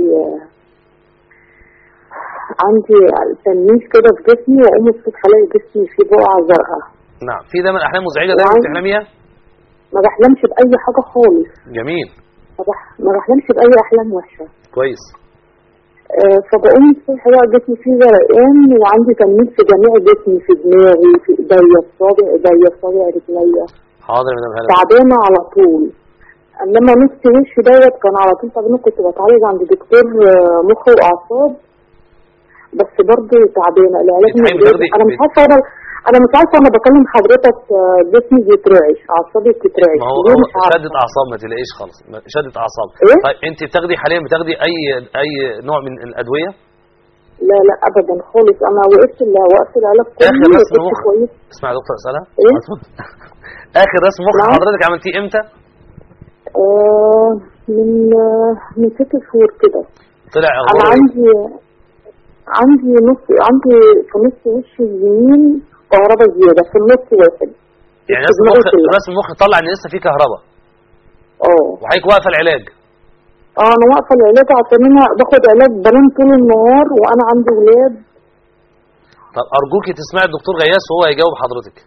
عندي تنميش كده في جسمي واقوم الصبح الاقي جسمي فيه بقعه زرقاء نعم في دايما احلام مزعجه دايما وعندي- بتحلميها ما بحلمش باي حاجه خالص جميل ما بح- ما بحلمش باي احلام وحشه كويس آه، فبقوم الصبح بقى جسمي فيه زرقان وعندي تنميل في جميع جسمي في دماغي في ايديا في صابع ايديا في صابع رجليا حاضر يا مدام هلا تعبانه على طول انما نص وشي دوت كان على طول تعبانه كنت بتعالج عند دكتور آه، مخ واعصاب بس برضه تعبانه العلاج مش بتحبي جايب- تاخدي- انا مش بت- عارفه انا انا مش عارفه انا بكلم حضرتك آه، جسمي بيترعش اعصابي بتترعش ما هو ليه هو مش عارفة. شدة اعصاب ما تلاقيش خالص ما- شدة اعصاب إيه؟ طيب انت بتاخدي حاليا بتاخدي اي اي نوع من الادويه لا لا ابدا خالص انا وقفت ال- وقفت العلاج كله آخر رسم وكنت مخ. كويس اسمع يا دكتور اسالها ايه اتفضل اخر رسم مخ نعم. حضرتك عملتيه امتى آه من آه من ست شهور كده طلع انا اخباره ايه عندي عندي نص عندي في نص وشي اليمين كهرباء زياده في النص واحد يعني في رسم دماغي مخ كلها. رسم مخ طلع ان لسه في كهرباء اه وحضرتك واقفه العلاج اه انا واقفه العلاج عشان انا باخد علاج بنام طول النهار وانا عندي ولاد طب ارجوكي تسمعي الدكتور غياس وهو هيجاوب حضرتك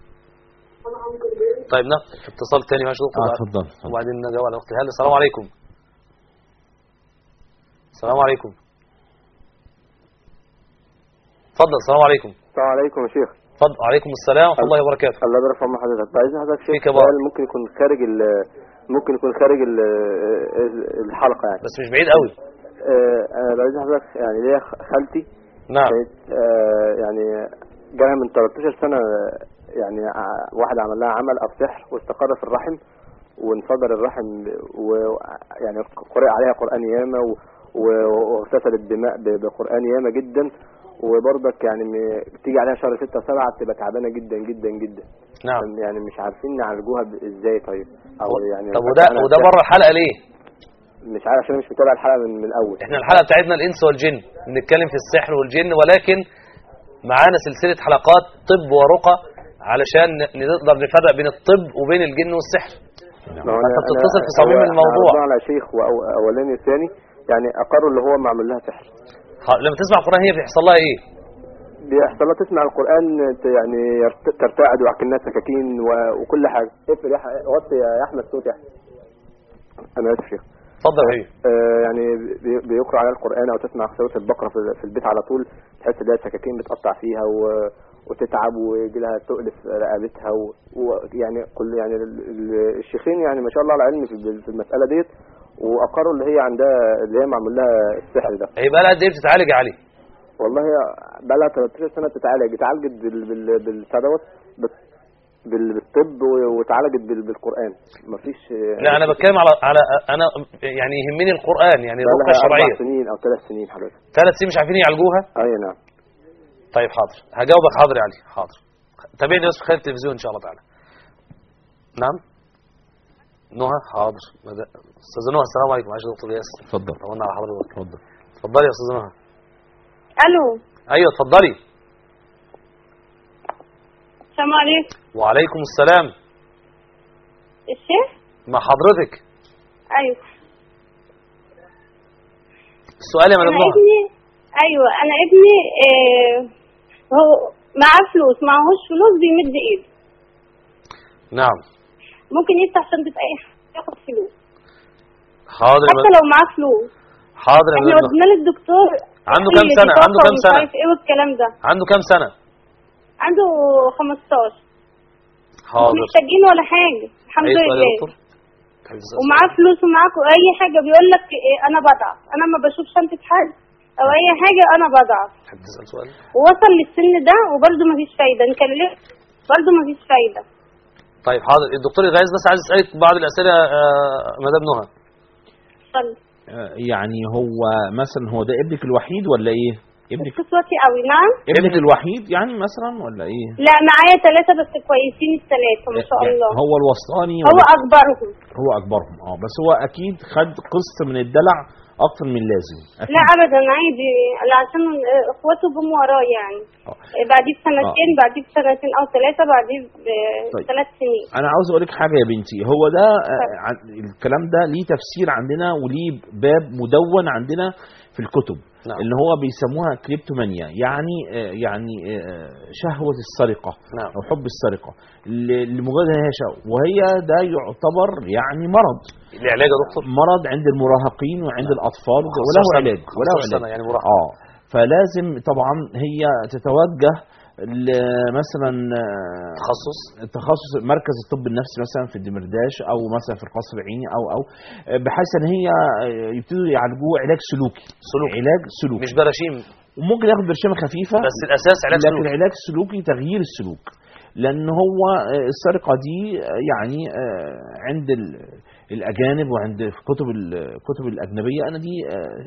طيب ناخد اتصال تاني ماشي يا دكتور اه اتفضل اتفضل. وبعدين نجاوب على اختي هلا السلام عليكم السلام عليكم اتفضل السلام عليكم السلام عليكم يا شيخ اتفضل وعليكم السلام ورحمه الله وبركاته الله يبارك في عمر حضرتك عايز حضرتك في شيخ كبار. سؤال ممكن يكون خارج ال ممكن يكون خارج ال الحلقه يعني بس مش بعيد قوي آه، انا عايز حضرتك يعني ليا خ- خالتي نعم كانت آه، يعني جالها من 13 سنه آه، يعني ع- واحد عمل لها عمل او سحر واستقر في الرحم وانفجر الرحم ويعني قرئ عليها قران ياما و- و- واغتسلت دماء ب- بقران ياما جدا وبرضك يعني م- تيجي عليها شهر 6 7 تبقى تعبانه جدا جدا جدا نعم يعني مش عارفين نعالجوها ب- ازاي طيب او يعني طب وده أنا وده بره الحلقه ليه مش عارف عشان مش متابع الحلقه من, من الاول احنا الحلقه بتاعتنا الانس والجن بنتكلم في السحر والجن ولكن معانا سلسله حلقات طب ورقى علشان ن- نقدر نفرق بين الطب وبين الجن والسحر ما هو فأنت أنا- بتتصل في أنا- صميم أنا الموضوع. هرد على شيخ وأو- اولاني الثاني يعني اقروا اللي هو معمول لها سحر ح- لما تسمع القران هي بيحصل لها ايه بيحصل لها تسمع القران ت- يعني يرت- ترتعد وعكنها سكاكين و- وكل حاجه اقفل يا ح- وطي يا احمد صوت يا احمد انا اسف شيخ اتفضل يا حبيبي آه، يعني بي- بيقرأ على القرآن أو تسمع سورة البقرة في في البيت على طول تحس إن سكاكين بتقطع فيها و- وتتعب ويجي لها تقل في رقبتها و- ويعني كل يعني ال- ال- الشيخين يعني ما شاء الله على علم في في المسألة ديت وأقروا اللي هي عندها اللي هي معمول لها السحر ده هي بقى لها قد ايه بتتعالج يا علي والله هي بقى لها 13 سنة تتعالج اتعالجت بال بال بالبتاع دوت بال- بال- بالطب و- واتعالجت بال- بالقرآن مفيش لا انا بتكلم على على انا يعني يهمني القران يعني بقى الرقيه لها أربع الشرعيه سنين أو ثلاث سنين حضرتك ثلاث سنين مش عارفين يعالجوها أي نعم طيب حاضر هجاوبك حاضر يا علي حاضر تابعني بس في خلال التلفزيون ان شاء الله تعالى نعم نهى حاضر مد- استاذه نهى السلام عليكم معلش يا دكتور ياسر اتفضل طولنا على حضرتك اتفضل اتفضلي يا استاذه نهى الو ايوه اتفضلي السلام عليكم وعليكم السلام الشيخ مع حضرتك ايوه السؤال يا انا مدام نهى ابني ايوه انا ابني آه هو معاه فلوس معهوش فلوس بيمد ايده نعم ممكن يفتح شنطه اي حد ياخد فلوس حاضر يا حتى مدام لو معاه فلوس حاضر يا احنا مدام نهى ودينا للدكتور عنده كام إيه، سنة؟ طاقة عنده كام ومش سنة؟ عارف ايه والكلام ده عنده كام سنة عنده 15 حاضر محتاجين ولا حاجة الحمد اي سؤال يا لله دكتور تحب تسأل ومعاه فلوس ومعاه اي حاجة بيقول لك إيه انا بضعف انا ما بشوف شنطة حد او اي حاجة انا بضعف تحب تسأل سؤال ووصل للسن ده وبرده ما فيش فايدة نكلم برده ما فيش فايدة طيب حاضر الدكتور غايز بس عايز اسالك بعض الاسئله آه، مدام نهى اتفضل آه، يعني هو مثلا هو ده ابنك الوحيد ولا ايه ابنك قسوتي قوي نعم ابنك الوحيد يعني مثلا ولا ايه لا معايا ثلاثة بس كويسين الثلاثة ما شاء يعني الله هو الوسطاني هو ولا اكبرهم هو اكبرهم اه بس هو اكيد خد قسط من الدلع اكتر من اللازم أكيد. لا ابدا عادي لا عشان اخواته جم وراه يعني آه. بعديه بسنتين بعديه بسنتين او ثلاثة بعديه طيب. بثلاث سنين انا عاوز اقول لك حاجه يا بنتي هو ده آه، عن- الكلام ده ليه تفسير عندنا وليه باب مدون عندنا في الكتب نعم. اللي هو بيسموها كليبتومانيا يعني آه، يعني آه، شهوه السرقه نعم. او حب السرقه ل- لمجرد ان هي شهوه وهي ده يعتبر يعني مرض العلاج يا دكتور مرض عند المراهقين وعند نعم. الاطفال وله 15 علاج سنة. وله 15 سنة علاج يعني مراهقة. اه فلازم طبعا هي تتوجه ل- مثلا آه، تخصص تخصص مركز الطب النفسي مثلا في الدمرداش او مثلا في القصر العيني او او بحيث ان هي يبتدوا يعالجوه علاج سلوكي سلوكي. علاج سلوكي مش براشيم وممكن ياخد برشامه خفيفه بس الاساس علاج لكن سلوكي العلاج السلوكي تغيير السلوك لان هو السرقه دي يعني عند ال- الاجانب وعند في كتب الكتب الاجنبيه انا دي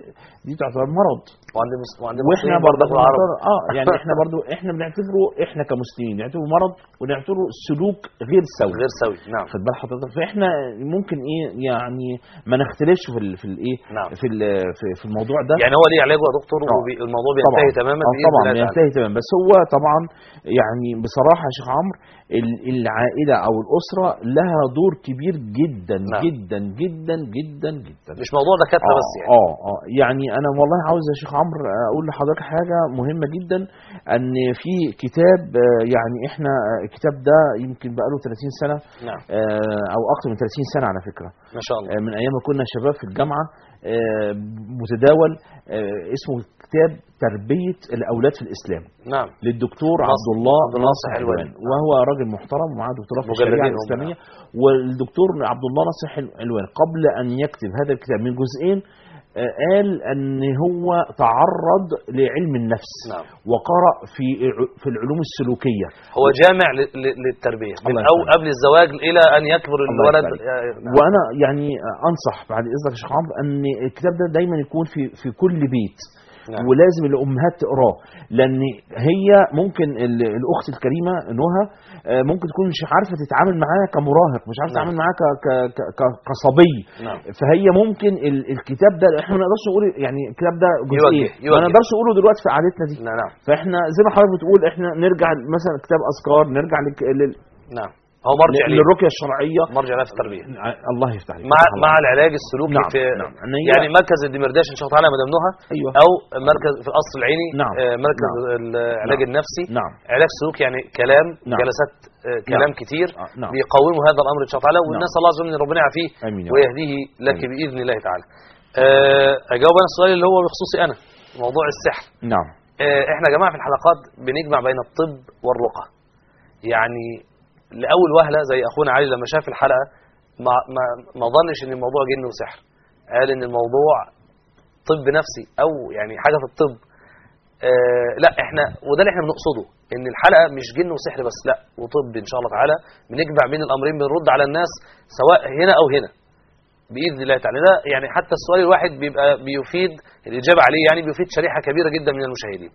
دي تعتبر مرض وعند مس... وعند واحنا المصريين برضه العرب بنعتبر- اه يعني احنا برضه احنا بنعتبره احنا كمسلمين بنعتبره مرض ونعتبره سلوك غير سوي غير سوي نعم خد بال حضرتك فاحنا ممكن ايه يعني ما نختلفش في ال في الايه نعم. في ال- في, في الموضوع ده يعني هو ليه علاجه يا دكتور طبعا. والموضوع بينتهي تماما آه بإذن طبعا الله تعالى. بينتهي تماما بس هو طبعا يعني بصراحه يا شيخ عمرو ال- العائله او الاسره لها دور كبير جدا نعم. جدا جدا جدا جدا مش موضوع دكاتره آه بس يعني اه اه يعني انا والله عاوز يا شيخ عمرو اقول لحضرتك حاجه مهمه جدا ان في كتاب آه، يعني احنا آه، الكتاب ده يمكن بقاله 30 سنه نعم آه، او اكتر من 30 سنه على فكره ما شاء الله آه، من ايام ما كنا شباب في الجامعه آه، متداول آه، اسمه كتاب تربيه الاولاد في الاسلام نعم للدكتور ناصر- عبد الله عبد الله ناصر حلوان. حلوان وهو راجل محترم ومعاه دكتوراه في مجلدين الشريعه هم، الاسلاميه والدكتور عبد الله ناصر حل- حلوان قبل ان يكتب هذا الكتاب من جزئين آه، قال ان هو تعرض لعلم النفس نعم. وقرأ في ع- في العلوم السلوكيه هو جامع ل- ل- للتربيه من الله او يسلمك. قبل الزواج الى ان يكبر الله الولد يبارك. آه، نعم. وانا يعني انصح بعد اذنك يا شيخ عمرو ان الكتاب ده دايما يكون في في كل بيت نعم. ولازم الامهات تقراه لان هي ممكن ال- الاخت الكريمه نهى آه، ممكن تكون مش عارفه تتعامل معاه كمراهق مش عارفه نعم. تتعامل معاه ك- ك- ك- ك- كصبي نعم فهي ممكن ال- الكتاب ده احنا ما نقدرش نقول يعني الكتاب ده جزئين يوجه- ما يوجه. نقدرش نقوله دلوقتي في قعدتنا دي نعم نعم فاحنا زي ما حضرتك بتقول احنا نرجع مثلا كتاب اذكار نرجع لك- لل- نعم هو مرجع ليه للرقيه الشرعيه مرجع لها في التربيه الله يفتح عليك مع الله مع العلاج السلوكي نعم، في نعم. إن هي- يعني مركز الدمرداش ان شاء الله تعالى مدام نهى ايوه او مركز في القصر العيني نعم. آه، مركز نعم. العلاج نعم. النفسي نعم علاج سلوكي يعني كلام نعم. جلسات آه، كلام نعم. كتير آه، نعم بيقوموا هذا الامر ان شاء الله تعالى والناس الله عز وجل ان ربنا يعافيه امين يا رب. ويهديه لك آمين. باذن الله تعالى آه، اجاوب انا السؤال اللي هو بخصوصي انا موضوع السحر نعم آه، احنا يا جماعه في الحلقات بنجمع بين الطب والرقى يعني لاول وهله زي اخونا علي لما شاف الحلقه ما ما ما ظنش ان الموضوع جن وسحر قال ان الموضوع طب نفسي او يعني حاجه في الطب آه لا احنا وده اللي احنا بنقصده ان الحلقه مش جن وسحر بس لا وطب ان شاء الله تعالى بنجمع بين الامرين بنرد على الناس سواء هنا او هنا باذن الله تعالى ده يعني حتى السؤال الواحد بيبقى بيفيد الاجابه عليه يعني بيفيد شريحه كبيره جدا من المشاهدين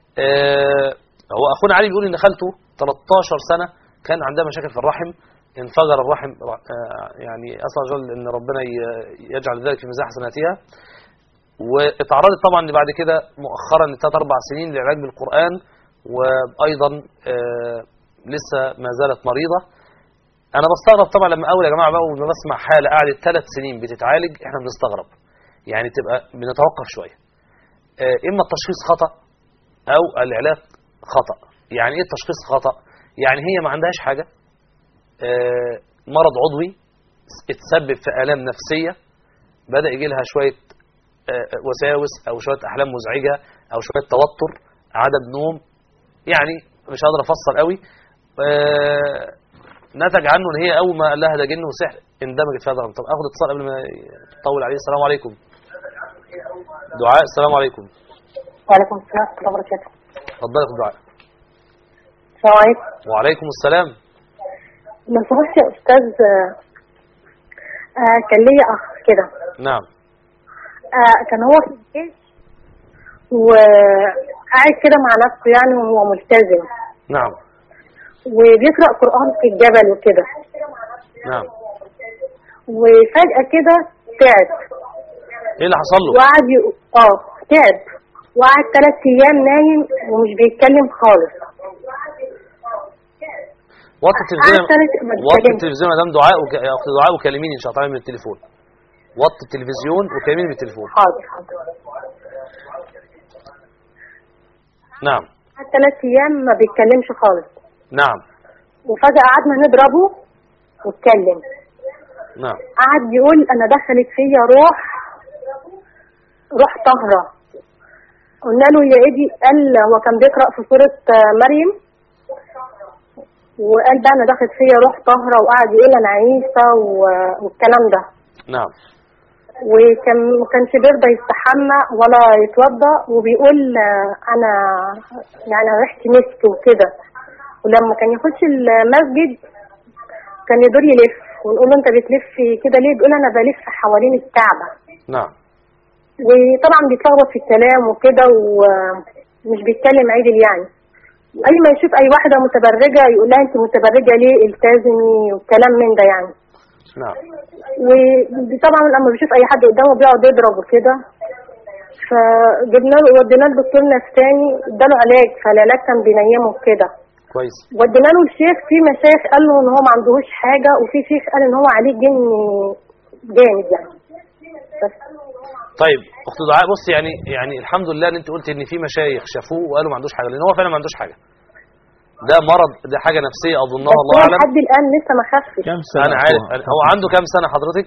آه هو اخونا علي بيقول ان خالته 13 سنه كان عندها مشاكل في الرحم انفجر الرحم آه يعني اسال الله عز وجل ان ربنا ي- يجعل ذلك في ميزان حسناتها واتعرضت طبعا بعد كده مؤخرا لثلاث اربع سنين للعلاج بالقران وايضا آه لسه ما زالت مريضه انا بستغرب طبعا لما اول يا جماعه بقى لما بسمع حاله قعدت ثلاث سنين بتتعالج احنا بنستغرب يعني تبقى بنتوقف شويه آه اما التشخيص خطا او العلاج خطا يعني ايه التشخيص خطا يعني هي ما عندهاش حاجه آه مرض عضوي اتسبب في الام نفسيه بدا يجي لها شويه آه، وساوس او شويه احلام مزعجه او شويه توتر عدم نوم يعني مش قادر افسر قوي آه، نتج عنه ان هي اول ما قال لها ده جن وسحر اندمجت في هذا الامر طب اخد اتصال قبل ما يطول عليه السلام عليكم دعاء السلام عليكم وعليكم السلام ورحمة الله وبركاته اتفضل يا أخت دعاء السلام عليكم وعليكم السلام لو سمحت يا أستاذ آه، آه، كان ليا أخ كده نعم آه، كان هو في الجيش وقاعد كده مع نفسه يعني وهو ملتزم نعم وبيقرأ قرآن في الجبل وكده نعم وفجأة كده تعب ايه اللي حصل له وقعد يق- اه تعب وقعد ثلاث أيام نايم ومش بيتكلم خالص وطي التلفزيون قعد ثلاث ما وطي بيتكلمش التلفزيون يا مدام دعاء وك... يا اخت دعاء وكلميني ان شاء الله من التليفون وطي التلفزيون وكلميني من التليفون حاضر حاضر نعم قعد ثلاث أيام ما بيتكلمش خالص نعم وفجأة قعدنا نضربه واتكلم نعم قعد يقول انا دخلت فيا روح روح طهرة قلنا له يا ايدي قال هو كان بيقرأ في سورة آه، مريم وقال بقى انا دخلت فيا روح طهرة وقعد يقول انا عيسى و- والكلام ده نعم وكان ما كانش بيرضى يستحمى ولا يتوضا وبيقول آه، انا يعني ريحتي مسك وكده ولما كان يخش المسجد كان يدور يلف ونقول له انت بتلف كده ليه بيقول انا بلف حوالين الكعبه نعم وطبعا بيتلخبط في الكلام وكده ومش بيتكلم عدل يعني اي ما يشوف اي واحده متبرجه يقول لها انت متبرجه ليه التزمي والكلام من ده يعني نعم وطبعا لما بيشوف اي حد قدامه بيقعد يضرب وكده فجبنا له وديناه لدكتور نفساني اداله علاج فالعلاج كان بينيمه كده كويس ودينا له الشيخ في مشايخ قال له ان هو ما عندهوش حاجه وفي شيخ قال ان هو عليه جن جامد يعني بس طيب اخت دعاء بص يعني يعني الحمد لله ان انت قلت ان في مشايخ شافوه وقالوا ما عندوش حاجه لان هو فعلا ما عندوش حاجه ده مرض ده حاجه نفسيه اظنها بس الله هو اعلم لحد الان لسه ما خفش كم سنة انا عارف أخوها؟ هو عنده كام سنه حضرتك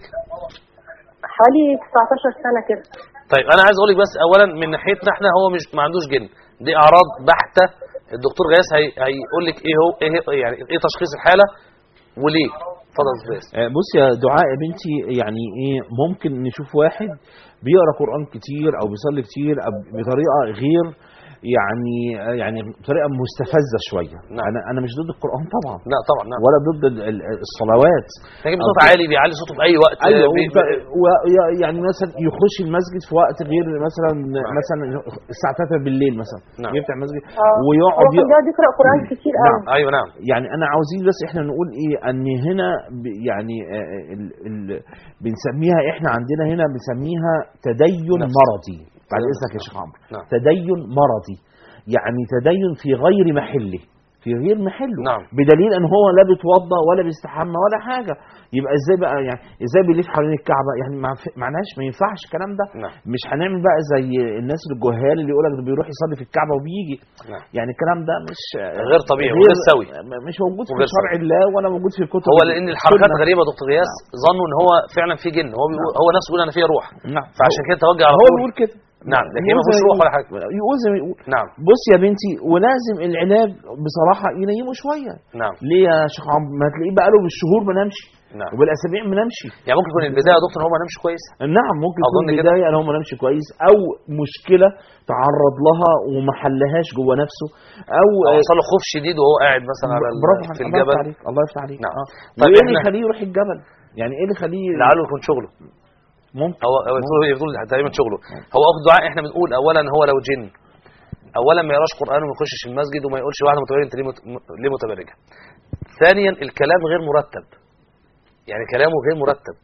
حوالي 19 سنه كده طيب انا عايز اقول لك بس اولا من ناحيتنا احنا هو مش ما عندوش جن دي اعراض بحته الدكتور غياث هي هيقول لك ايه هو ايه هو- يعني ايه تشخيص الحاله وليه اتفضل يا أستاذ غياث آه، بص يا دعاء يا بنتي يعني ايه ممكن نشوف واحد بيقرا قران كتير او بيصلي كتير أو بطريقه غير يعني آه، يعني بطريقه مستفزه شويه نعم. انا انا مش ضد القران طبعا لا طبعا نعم ولا ضد ال- ال- الصلوات لكن بصوت أو- عالي بيعلي صوته في اي وقت ايوه بي- وب- و- ي- يعني مثلا يخش المسجد في وقت غير مثلا مثلا الساعه 3 بالليل مثلا نعم. يفتح المسجد اه هو ويقعد كان يقرا بيقعد يقرا قران كتير قوي نعم. ايوه نعم يعني انا عاوزين بس احنا نقول ايه ان هنا ب- يعني آه، ال ال بنسميها احنا عندنا هنا بنسميها تدين نفس. مرضي بعد تدين اذنك يا شيخ عمرو نعم. تدين مرضي يعني تدين في غير محله في غير محله نعم. بدليل ان هو لا بيتوضا ولا بيستحمى ولا حاجه يبقى ازاي بقى يعني ازاي بيلف حوالين الكعبه يعني ما ف- معناش ما ينفعش الكلام ده نعم. مش هنعمل بقى زي الناس الجهال اللي يقول لك ده بيروح يصلي في الكعبه وبيجي نعم. يعني الكلام ده مش غير طبيعي وغير سوي. مش موجود في وغير شرع سوي. الله ولا موجود في الكتب هو لان الحركات السنة. غريبه يا دكتور غياث ظنوا ان هو فعلا في جن هو بيقول هو نفسه بيقول انا فيا روح نعم فعشان كده توجه على هو طول بيقول كده نعم لكن يقول ما فيهوش زي- روح ولا حاجه يقول زي ما يقول نعم بص يا بنتي ولازم العلاج بصراحه ينيمه شويه نعم ليه يا شيخ عمرو ما تلاقيه بقى له بالشهور ما نامش نعم وبالاسابيع ما نامش يعني ممكن يكون البدايه يا دكتور ان هو ما نامش كويس نعم ممكن أظن تكون كده. بدايه ان هو ما نامش كويس او مشكله تعرض لها وما حلهاش جوه نفسه او او حصل له خوف شديد وهو قاعد مثلا على ال- برافو في عليك، الله الجبل يفتح عليك الله يفتح عليك نعم. آه. طيب وايه اللي إحنا- يخليه يروح الجبل يعني ايه اللي يخليه لعله يكون شغله ممكن هو هو يقول يقول تقريبا شغله هو اخد دعاء احنا بنقول اولا هو لو جن اولا ما يقراش قران وما يخشش المسجد وما يقولش واحده متبرجه انت ليه مت- م- ليه متبرجه ثانيا الكلام غير مرتب يعني كلامه غير مرتب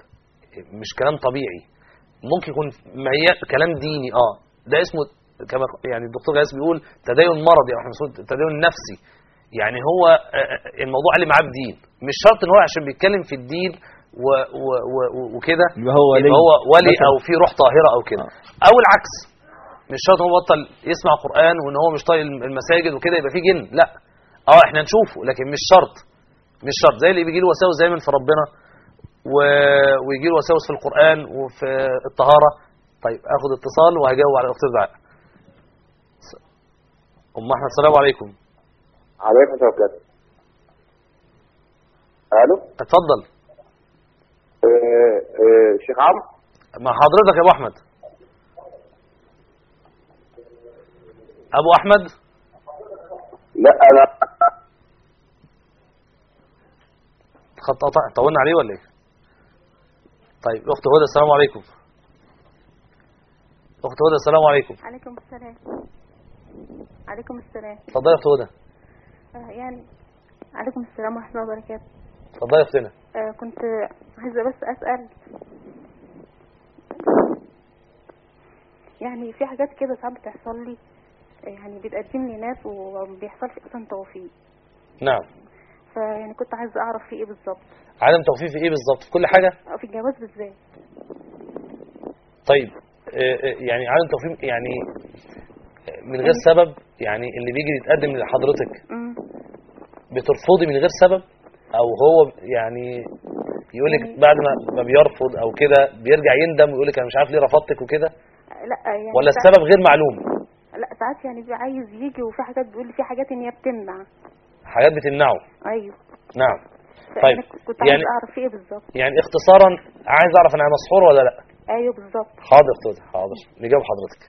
مش كلام طبيعي ممكن يكون معيا كلام ديني اه ده اسمه كما يعني الدكتور غاز بيقول تدين مرضي او احنا بنقول تدين نفسي يعني هو آه، آه، الموضوع اللي معاه بدين مش شرط ان هو عشان بيتكلم في الدين و و و و- وكده يبقى هو ولي يبقى هو ولي مثلاً. او في روح طاهره او كده او العكس مش شرط هو بطل يسمع قران وان هو مش طايق المساجد وكده يبقى في جن لا اه احنا نشوفه لكن مش شرط مش شرط زي اللي بيجي له وساوس دايما في ربنا و... ويجي له وساوس في القران وفي الطهاره طيب اخد اتصال وهجاوب على الاخت دعاء س- ام احمد السلام عليكم عليكم السلام ورحمة الو اتفضل آه، آه، شيخ عمرو مع حضرتك يا ابو احمد ابو احمد لا انا خط قطع طولنا عليه ولا ايه طيب اخت هدى السلام عليكم اخت هدى السلام عليكم عليكم السلام عليكم السلام اتفضلي يا اخت هدى آه يعني عليكم السلام ورحمة الله وبركاته اتفضلي يا اختنا آه كنت عايزة بس أسأل يعني في حاجات كده ساعات بتحصل لي آه، يعني بتقدم لي ناس وبيحصل في أصلا توفيق نعم فيعني كنت عايزة أعرف في إيه بالظبط عدم توفيق في ايه بالظبط في كل حاجه أو في الجواز بالذات طيب آه، آه، يعني عدم توفيق يعني آه، من غير سبب يعني اللي بيجي يتقدم لحضرتك مم. بترفضي من غير سبب او هو يعني يقول لك بعد ما ما بيرفض او كده بيرجع يندم ويقول لك انا مش عارف ليه رفضتك وكده آه، لا يعني ولا ساعات- السبب غير معلوم لا ساعات يعني بيبقى عايز يجي وفي حاجات بيقول لي في حاجات إن هي بتمنع حاجات بتمنعه أيوه نعم فأنا طيب كنت عايزة يعني أعرف في إيه بالظبط يعني اختصارا عايز اعرف انا مسحور ولا لا أيوه بالظبط حاضر استاذ حاضر نجاوب حضرتك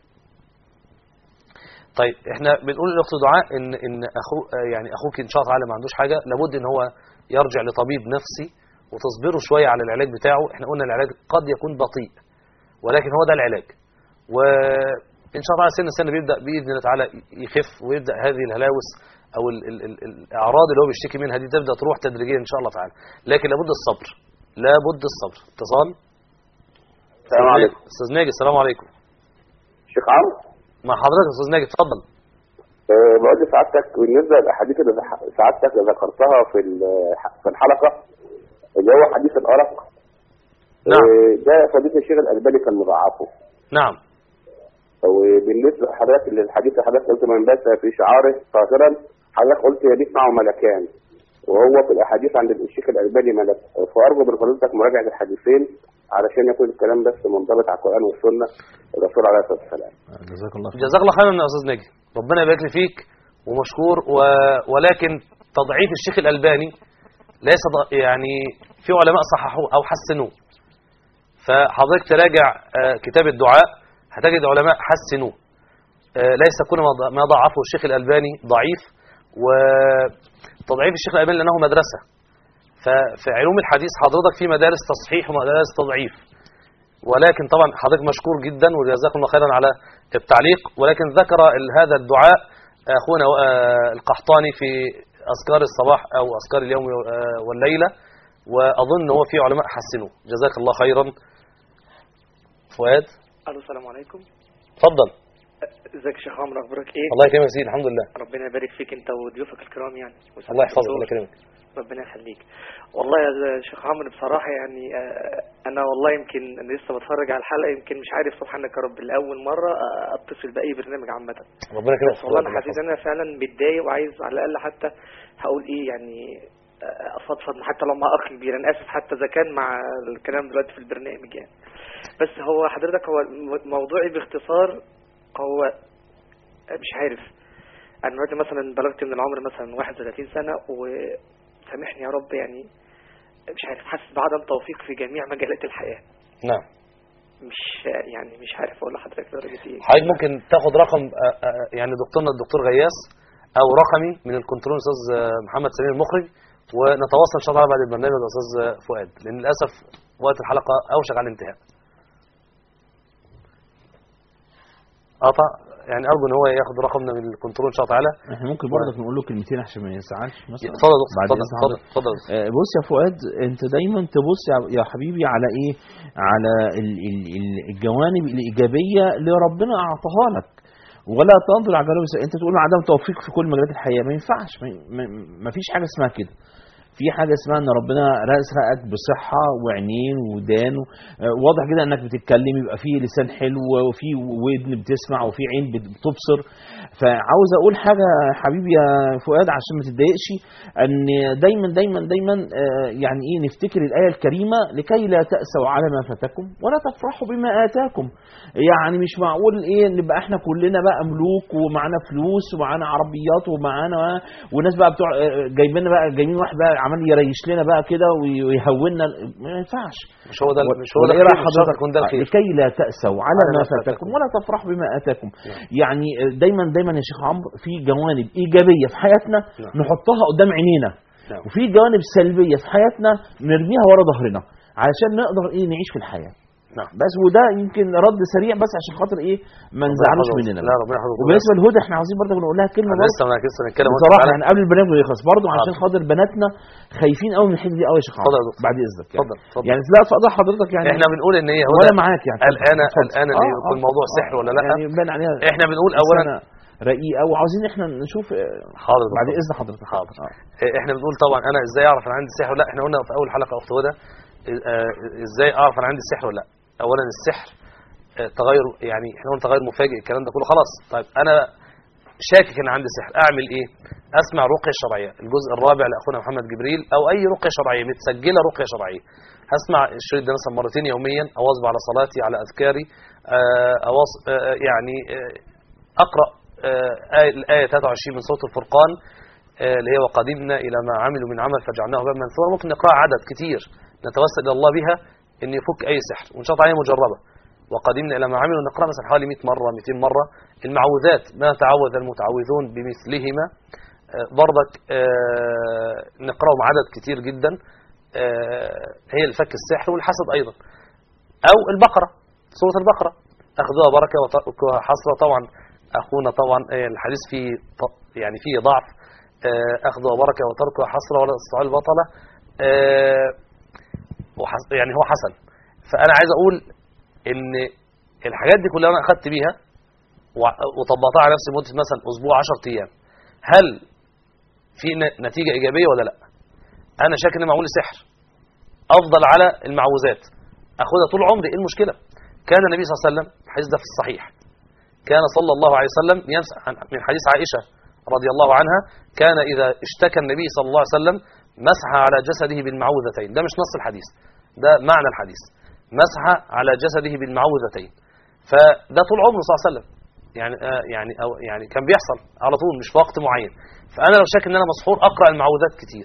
طيب احنا بنقول لاخت دعاء ان ان اخو يعني اخوك ان شاء الله تعالى ما عندوش حاجه لابد ان هو يرجع لطبيب نفسي وتصبروا شويه على العلاج بتاعه احنا قلنا العلاج قد يكون بطيء ولكن هو ده العلاج وان شاء الله تعالى سن السن بيبدا باذن الله تعالى يخف ويبدا هذه الهلاوس او ال ال ال الاعراض اللي هو بيشتكي منها دي تبدا تروح تدريجيا ان شاء الله تعالى لكن لابد الصبر لابد الصبر اتصال السلام عليكم استاذ ناجي السلام عليكم شيخ عمرو مع حضرتك يا استاذ ناجي اتفضل آه، بقول لسعادتك بالنسبه للاحاديث اللي ذح- سعادتك ذكرتها في الح- في الحلقه اللي هو حديث الارق نعم. آه، ده فضيله الشيخ الالباني كان مضاعفه نعم وبالنسبه لحضرتك للحديث اللي حضرتك قلت من بات في شعاره طاهرا حضرتك قلت يليق معه ملكان وهو في الاحاديث عند الشيخ الالباني ملك فارجو من فضيلتك مراجعه الحديثين علشان يكون الكلام بس منضبط على القران والسنه الرسول عليه الصلاه والسلام جزاك الله خير جزاك الله خيرا يا استاذ ناجي ربنا يبارك لي فيك ومشكور و... ولكن تضعيف الشيخ الالباني ليس ض... يعني في علماء صححوه او حسنوه فحضرتك تراجع آه، كتاب الدعاء هتجد علماء حسنوه آه، ليس كل ما ض- ما ضعفه الشيخ الالباني ضعيف وتضعيف الشيخ الالباني لانه مدرسه ففي علوم الحديث حضرتك في مدارس تصحيح ومدارس تضعيف ولكن طبعا حضرتك مشكور جدا وجزاكم الله خيرا على التعليق ولكن ذكر ال- هذا الدعاء اخونا آه، القحطاني في اذكار الصباح او اذكار اليوم آه، والليله واظن هو في علماء حسنوه جزاك الله خيرا فؤاد الو السلام عليكم اتفضل ازيك يا شيخ عمرو اخبارك ايه الله يكرمك يا سيدي الحمد لله ربنا يبارك فيك انت وضيوفك الكرام يعني الله يحفظك الله يكرمك ربنا يخليك والله يا شيخ عمرو بصراحة يعني آه، أنا والله يمكن أنا لسه بتفرج على الحلقة يمكن مش عارف سبحانك يا رب لأول مرة آه، أتصل بأي برنامج عامة ربنا يكرمك بس والله أنا الله حسيت يحفظك. إن أنا فعلا متضايق وعايز على الأقل حتى هقول إيه يعني آه، أفضفض حتى لو مع أخ كبير أنا آسف حتى إذا كان مع الكلام دلوقتي في البرنامج يعني بس هو حضرتك هو الم- موضوعي باختصار هو مش عارف انا دلوقتي مثلا بلغت من العمر مثلا 31 سنه وسامحني يا رب يعني مش عارف حاسس بعدم توفيق في جميع مجالات الحياه نعم مش يعني مش عارف اقول لحضرتك درجه ايه حضرتك ممكن تاخد رقم آه، آه، يعني دكتورنا الدكتور غياس او رقمي من الكنترول استاذ آه، محمد سمير المخرج ونتواصل ان شاء الله بعد البرنامج يا استاذ آه، فؤاد لان للاسف وقت الحلقه اوشك على الانتهاء قطع يعني ارجو ان هو ياخد رقمنا من الكنترول ان شاء الله تعالى احنا ممكن برضك نقول له كلمتين عشان ما يزعلش مثلا اتفضل يا دكتور بعد اتفضل إذن اتفضل حضرتك. اتفضل آه، بص يا فؤاد انت دايما تبص يا- يا حبيبي على ايه على ال- ال- ال- الجوانب الايجابيه اللي ربنا اعطاها لك ولا تنظر على جانب السيء. انت تقول عدم توفيق في كل مجالات الحياه ما ينفعش ما- ما ما فيش حاجه اسمها كده في حاجه اسمها ان ربنا رزقك بصحه وعينين ودان و- آه، واضح كده انك بتتكلم يبقى في لسان حلو وفي ودن بتسمع وفي عين بت- بتبصر فعاوز اقول حاجه يا حبيبي يا فؤاد عشان ما تتضايقش ان دايما دايما دايما آه، يعني ايه نفتكر الايه الكريمه لكي لا تاسوا على ما فاتكم ولا تفرحوا بما اتاكم يعني مش معقول ايه نبقى احنا كلنا بقى ملوك ومعانا فلوس ومعانا عربيات ومعانا وناس بقى بتوع آه، جايبين بقى جايبين واحد بقى عمال يريش لنا بقى كده وي- ويهونا ما ينفعش مش هو ده مش هو ولا ده ايه الخير، رأي مش شرط حضرتك يكون ده الخير لكي لا تأسوا على على ما ما فاتكم فاتكم. ولا تفرحوا بما اتاكم يعني دايما دايما يا شيخ عمرو في جوانب ايجابيه في حياتنا نعم. نحطها قدام عينينا نعم. وفي جوانب سلبيه في حياتنا نرميها ورا ظهرنا علشان نقدر ايه نعيش في الحياه نعم بس وده يمكن رد سريع بس عشان خاطر ايه ما نزعلوش يحفظه. مننا لا ربنا يحفظه وبالنسبه للهدى احنا عاوزين برضه نقول لها كلمه أنا برضه لسه انا لسه نتكلم بصراحه يعني قبل البرنامج ما يخلص برضه عشان حاضر. خاطر بناتنا خايفين قوي من الحته دي قوي يا شيخ عمرو اتفضل يا دكتور. بعد اذنك يعني. اتفضل اتفضل يعني لا اتفضل حضرتك يعني احنا بنقول ان هي وانا هدى معاك يعني قلقانه اتفضل. قلقانه آه، ان يكون آه، موضوع آه. سحر ولا لا يعني بان عليها احنا بنقول اولا إنسانة رقيقه وعاوزين احنا نشوف آه، حاضر بعد دكتور. اذن حضرتك حاضر. آه. إيه، احنا بنقول طبعا انا ازاي اعرف انا عندي سحر ولا لا احنا قلنا في اول حلقه اخت هدى إيه، آه، ازاي اعرف انا عندي سحر ولا لا اولا السحر آه، تغير يعني احنا قلنا تغير مفاجئ الكلام ده كله خلاص طيب انا شاكك ان عندي سحر اعمل ايه اسمع رقيه شرعيه الجزء الرابع لاخونا محمد جبريل او اي رقيه شرعيه متسجله رقيه شرعيه هسمع الشريط ده مثلا مرتين يوميا اواظب على صلاتي على اذكاري آه، أواص آه، يعني آه، اقرا آه، آية- الايه 23 من سوره الفرقان آه، اللي هي وقدمنا الى ما عملوا من عمل فجعلناه هباء منثورا ممكن نقراها عدد كتير نتوسل الى الله بها ان يفك اي سحر وان شاء الله عليها مجربه وقدمنا الى ما عملوا نقرا مثلا حوالي 100 مره 200 مره المعوذات ما تعوذ المتعوذون بمثلهما آه، برضك آه، نقراهم عدد كتير جدا آه، هي الفك السحر والحسد ايضا او البقره سوره البقره اخذوها بركه وتركوها حسره طبعا اخونا طبعا آه، الحديث فيه ط- يعني فيه ضعف آه، اخذها بركه وتركها حسره ولا تستطيع البطله آه، وحس- يعني هو حسن فانا عايز اقول ان الحاجات دي كلها انا اخذت بيها وع- وطبقتها على نفسي لمده مثلا اسبوع 10 ايام هل في ن- نتيجه ايجابيه ولا لا انا شاك ان معمول لي سحر افضل على المعوذات اخدها طول عمري ايه المشكله كان النبي صلى الله عليه وسلم الحديث ده في الصحيح كان صلى الله عليه وسلم يمسح عن- من حديث عائشه رضي الله عنها كان اذا اشتكى النبي صلى الله عليه وسلم مسح على جسده بالمعوذتين ده مش نص الحديث ده معنى الحديث مسح على جسده بالمعوذتين فده طول عمره صلى الله عليه وسلم يعني آه يعني أو يعني كان بيحصل على طول مش في وقت معين فانا لو شاك ان انا مسحور اقرا المعوذات كتير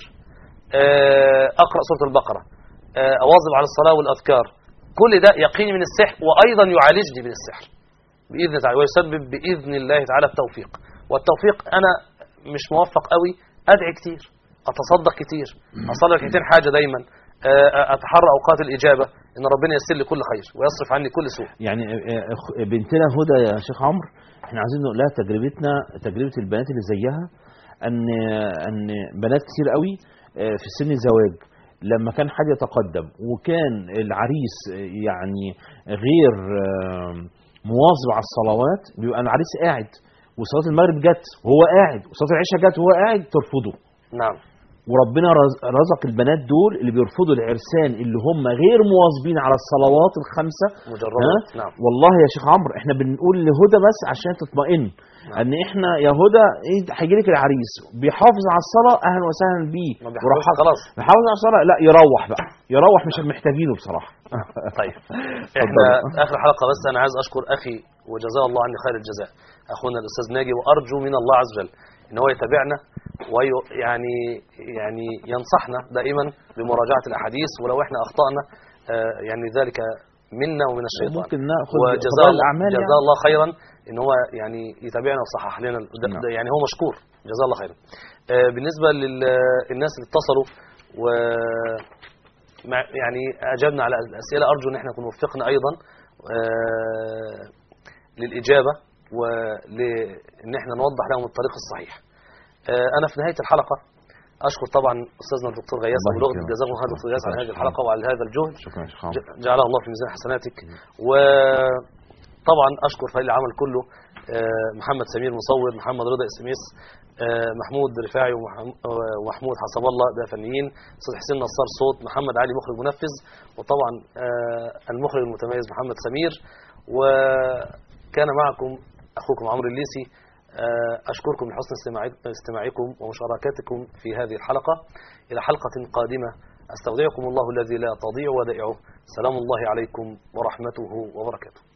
آه اقرا سوره البقره آه اواظب على الصلاه والاذكار كل ده يقيني من السحر وايضا يعالجني من السحر باذن تعالى ويسبب باذن الله تعالى التوفيق والتوفيق انا مش موفق قوي ادعي كتير اتصدق كتير اصلي ركعتين حاجه دايما آه، اتحرى اوقات الاجابه ان ربنا ييسر لي كل خير ويصرف عني كل سوء يعني آه، آه، بنتنا هدى يا شيخ عمرو احنا عايزين نقول لها تجربتنا تجربه البنات اللي زيها ان ان بنات كتير قوي آه، في سن الزواج لما كان حد يتقدم وكان العريس آه، يعني غير آه، مواظب على الصلوات بيبقى العريس قاعد وصلاه المغرب جت وهو قاعد وصلاه العشاء جت وهو قاعد ترفضه نعم وربنا رز- رزق البنات دول اللي بيرفضوا العرسان اللي هم غير مواظبين على الصلوات الخمسه مجربات ها؟ نعم والله يا شيخ عمرو احنا بنقول لهدى بس عشان تطمئن ان احنا يا هدى ايه هيجي لك العريس بيحافظ على الصلاه اهلا وسهلا بيه ما بيحافظش وراح- خلاص. بيحافظ على الصلاه لا يروح بقى يروح مش محتاجينه بصراحه طيب احنا اخر حلقه بس انا عايز اشكر اخي وجزاه الله عني خير الجزاء اخونا الاستاذ ناجي وارجو من الله عز وجل ان هو يتابعنا ويعني يعني ينصحنا دائما بمراجعه الاحاديث ولو احنا اخطانا آه، يعني ذلك منا ومن الشيطان ممكن ناخد وجزاه فضائل الله الأعمال جزاه يعني. الله خيرا ان هو يعني يتابعنا ويصحح لنا ده- نعم. ده يعني هو مشكور جزاه الله خيرا آه، بالنسبه للناس اللي اتصلوا و مع- يعني اجبنا على الاسئله ارجو ان احنا نكون وفقنا ايضا آه، للاجابه ولان احنا نوضح لهم الطريق الصحيح آه، انا في نهايه الحلقه اشكر طبعا استاذنا الدكتور غياث الله ابو لغد يكرمك. جزاكم الله خير دكتور غياث على شكرا هذه شكرا. الحلقه وعلى هذا الجهد شكرا يا شيخ عمرو ج- جعله الله في ميزان حسناتك وطبعا اشكر فريق العمل كله آه، محمد سمير مصور محمد رضا اس ام اس محمود رفاعي ومح- ومحمود حسب الله ده فنيين استاذ حسين نصار صوت محمد علي مخرج منفذ وطبعا آه، المخرج المتميز محمد سمير وكان معكم اخوكم عمرو الليسي آه، اشكركم لحسن استماعي- استماعكم ومشاركتكم في هذه الحلقه الى حلقه قادمه استودعكم الله الذي لا تضيع ودائعه سلام الله عليكم ورحمته وبركاته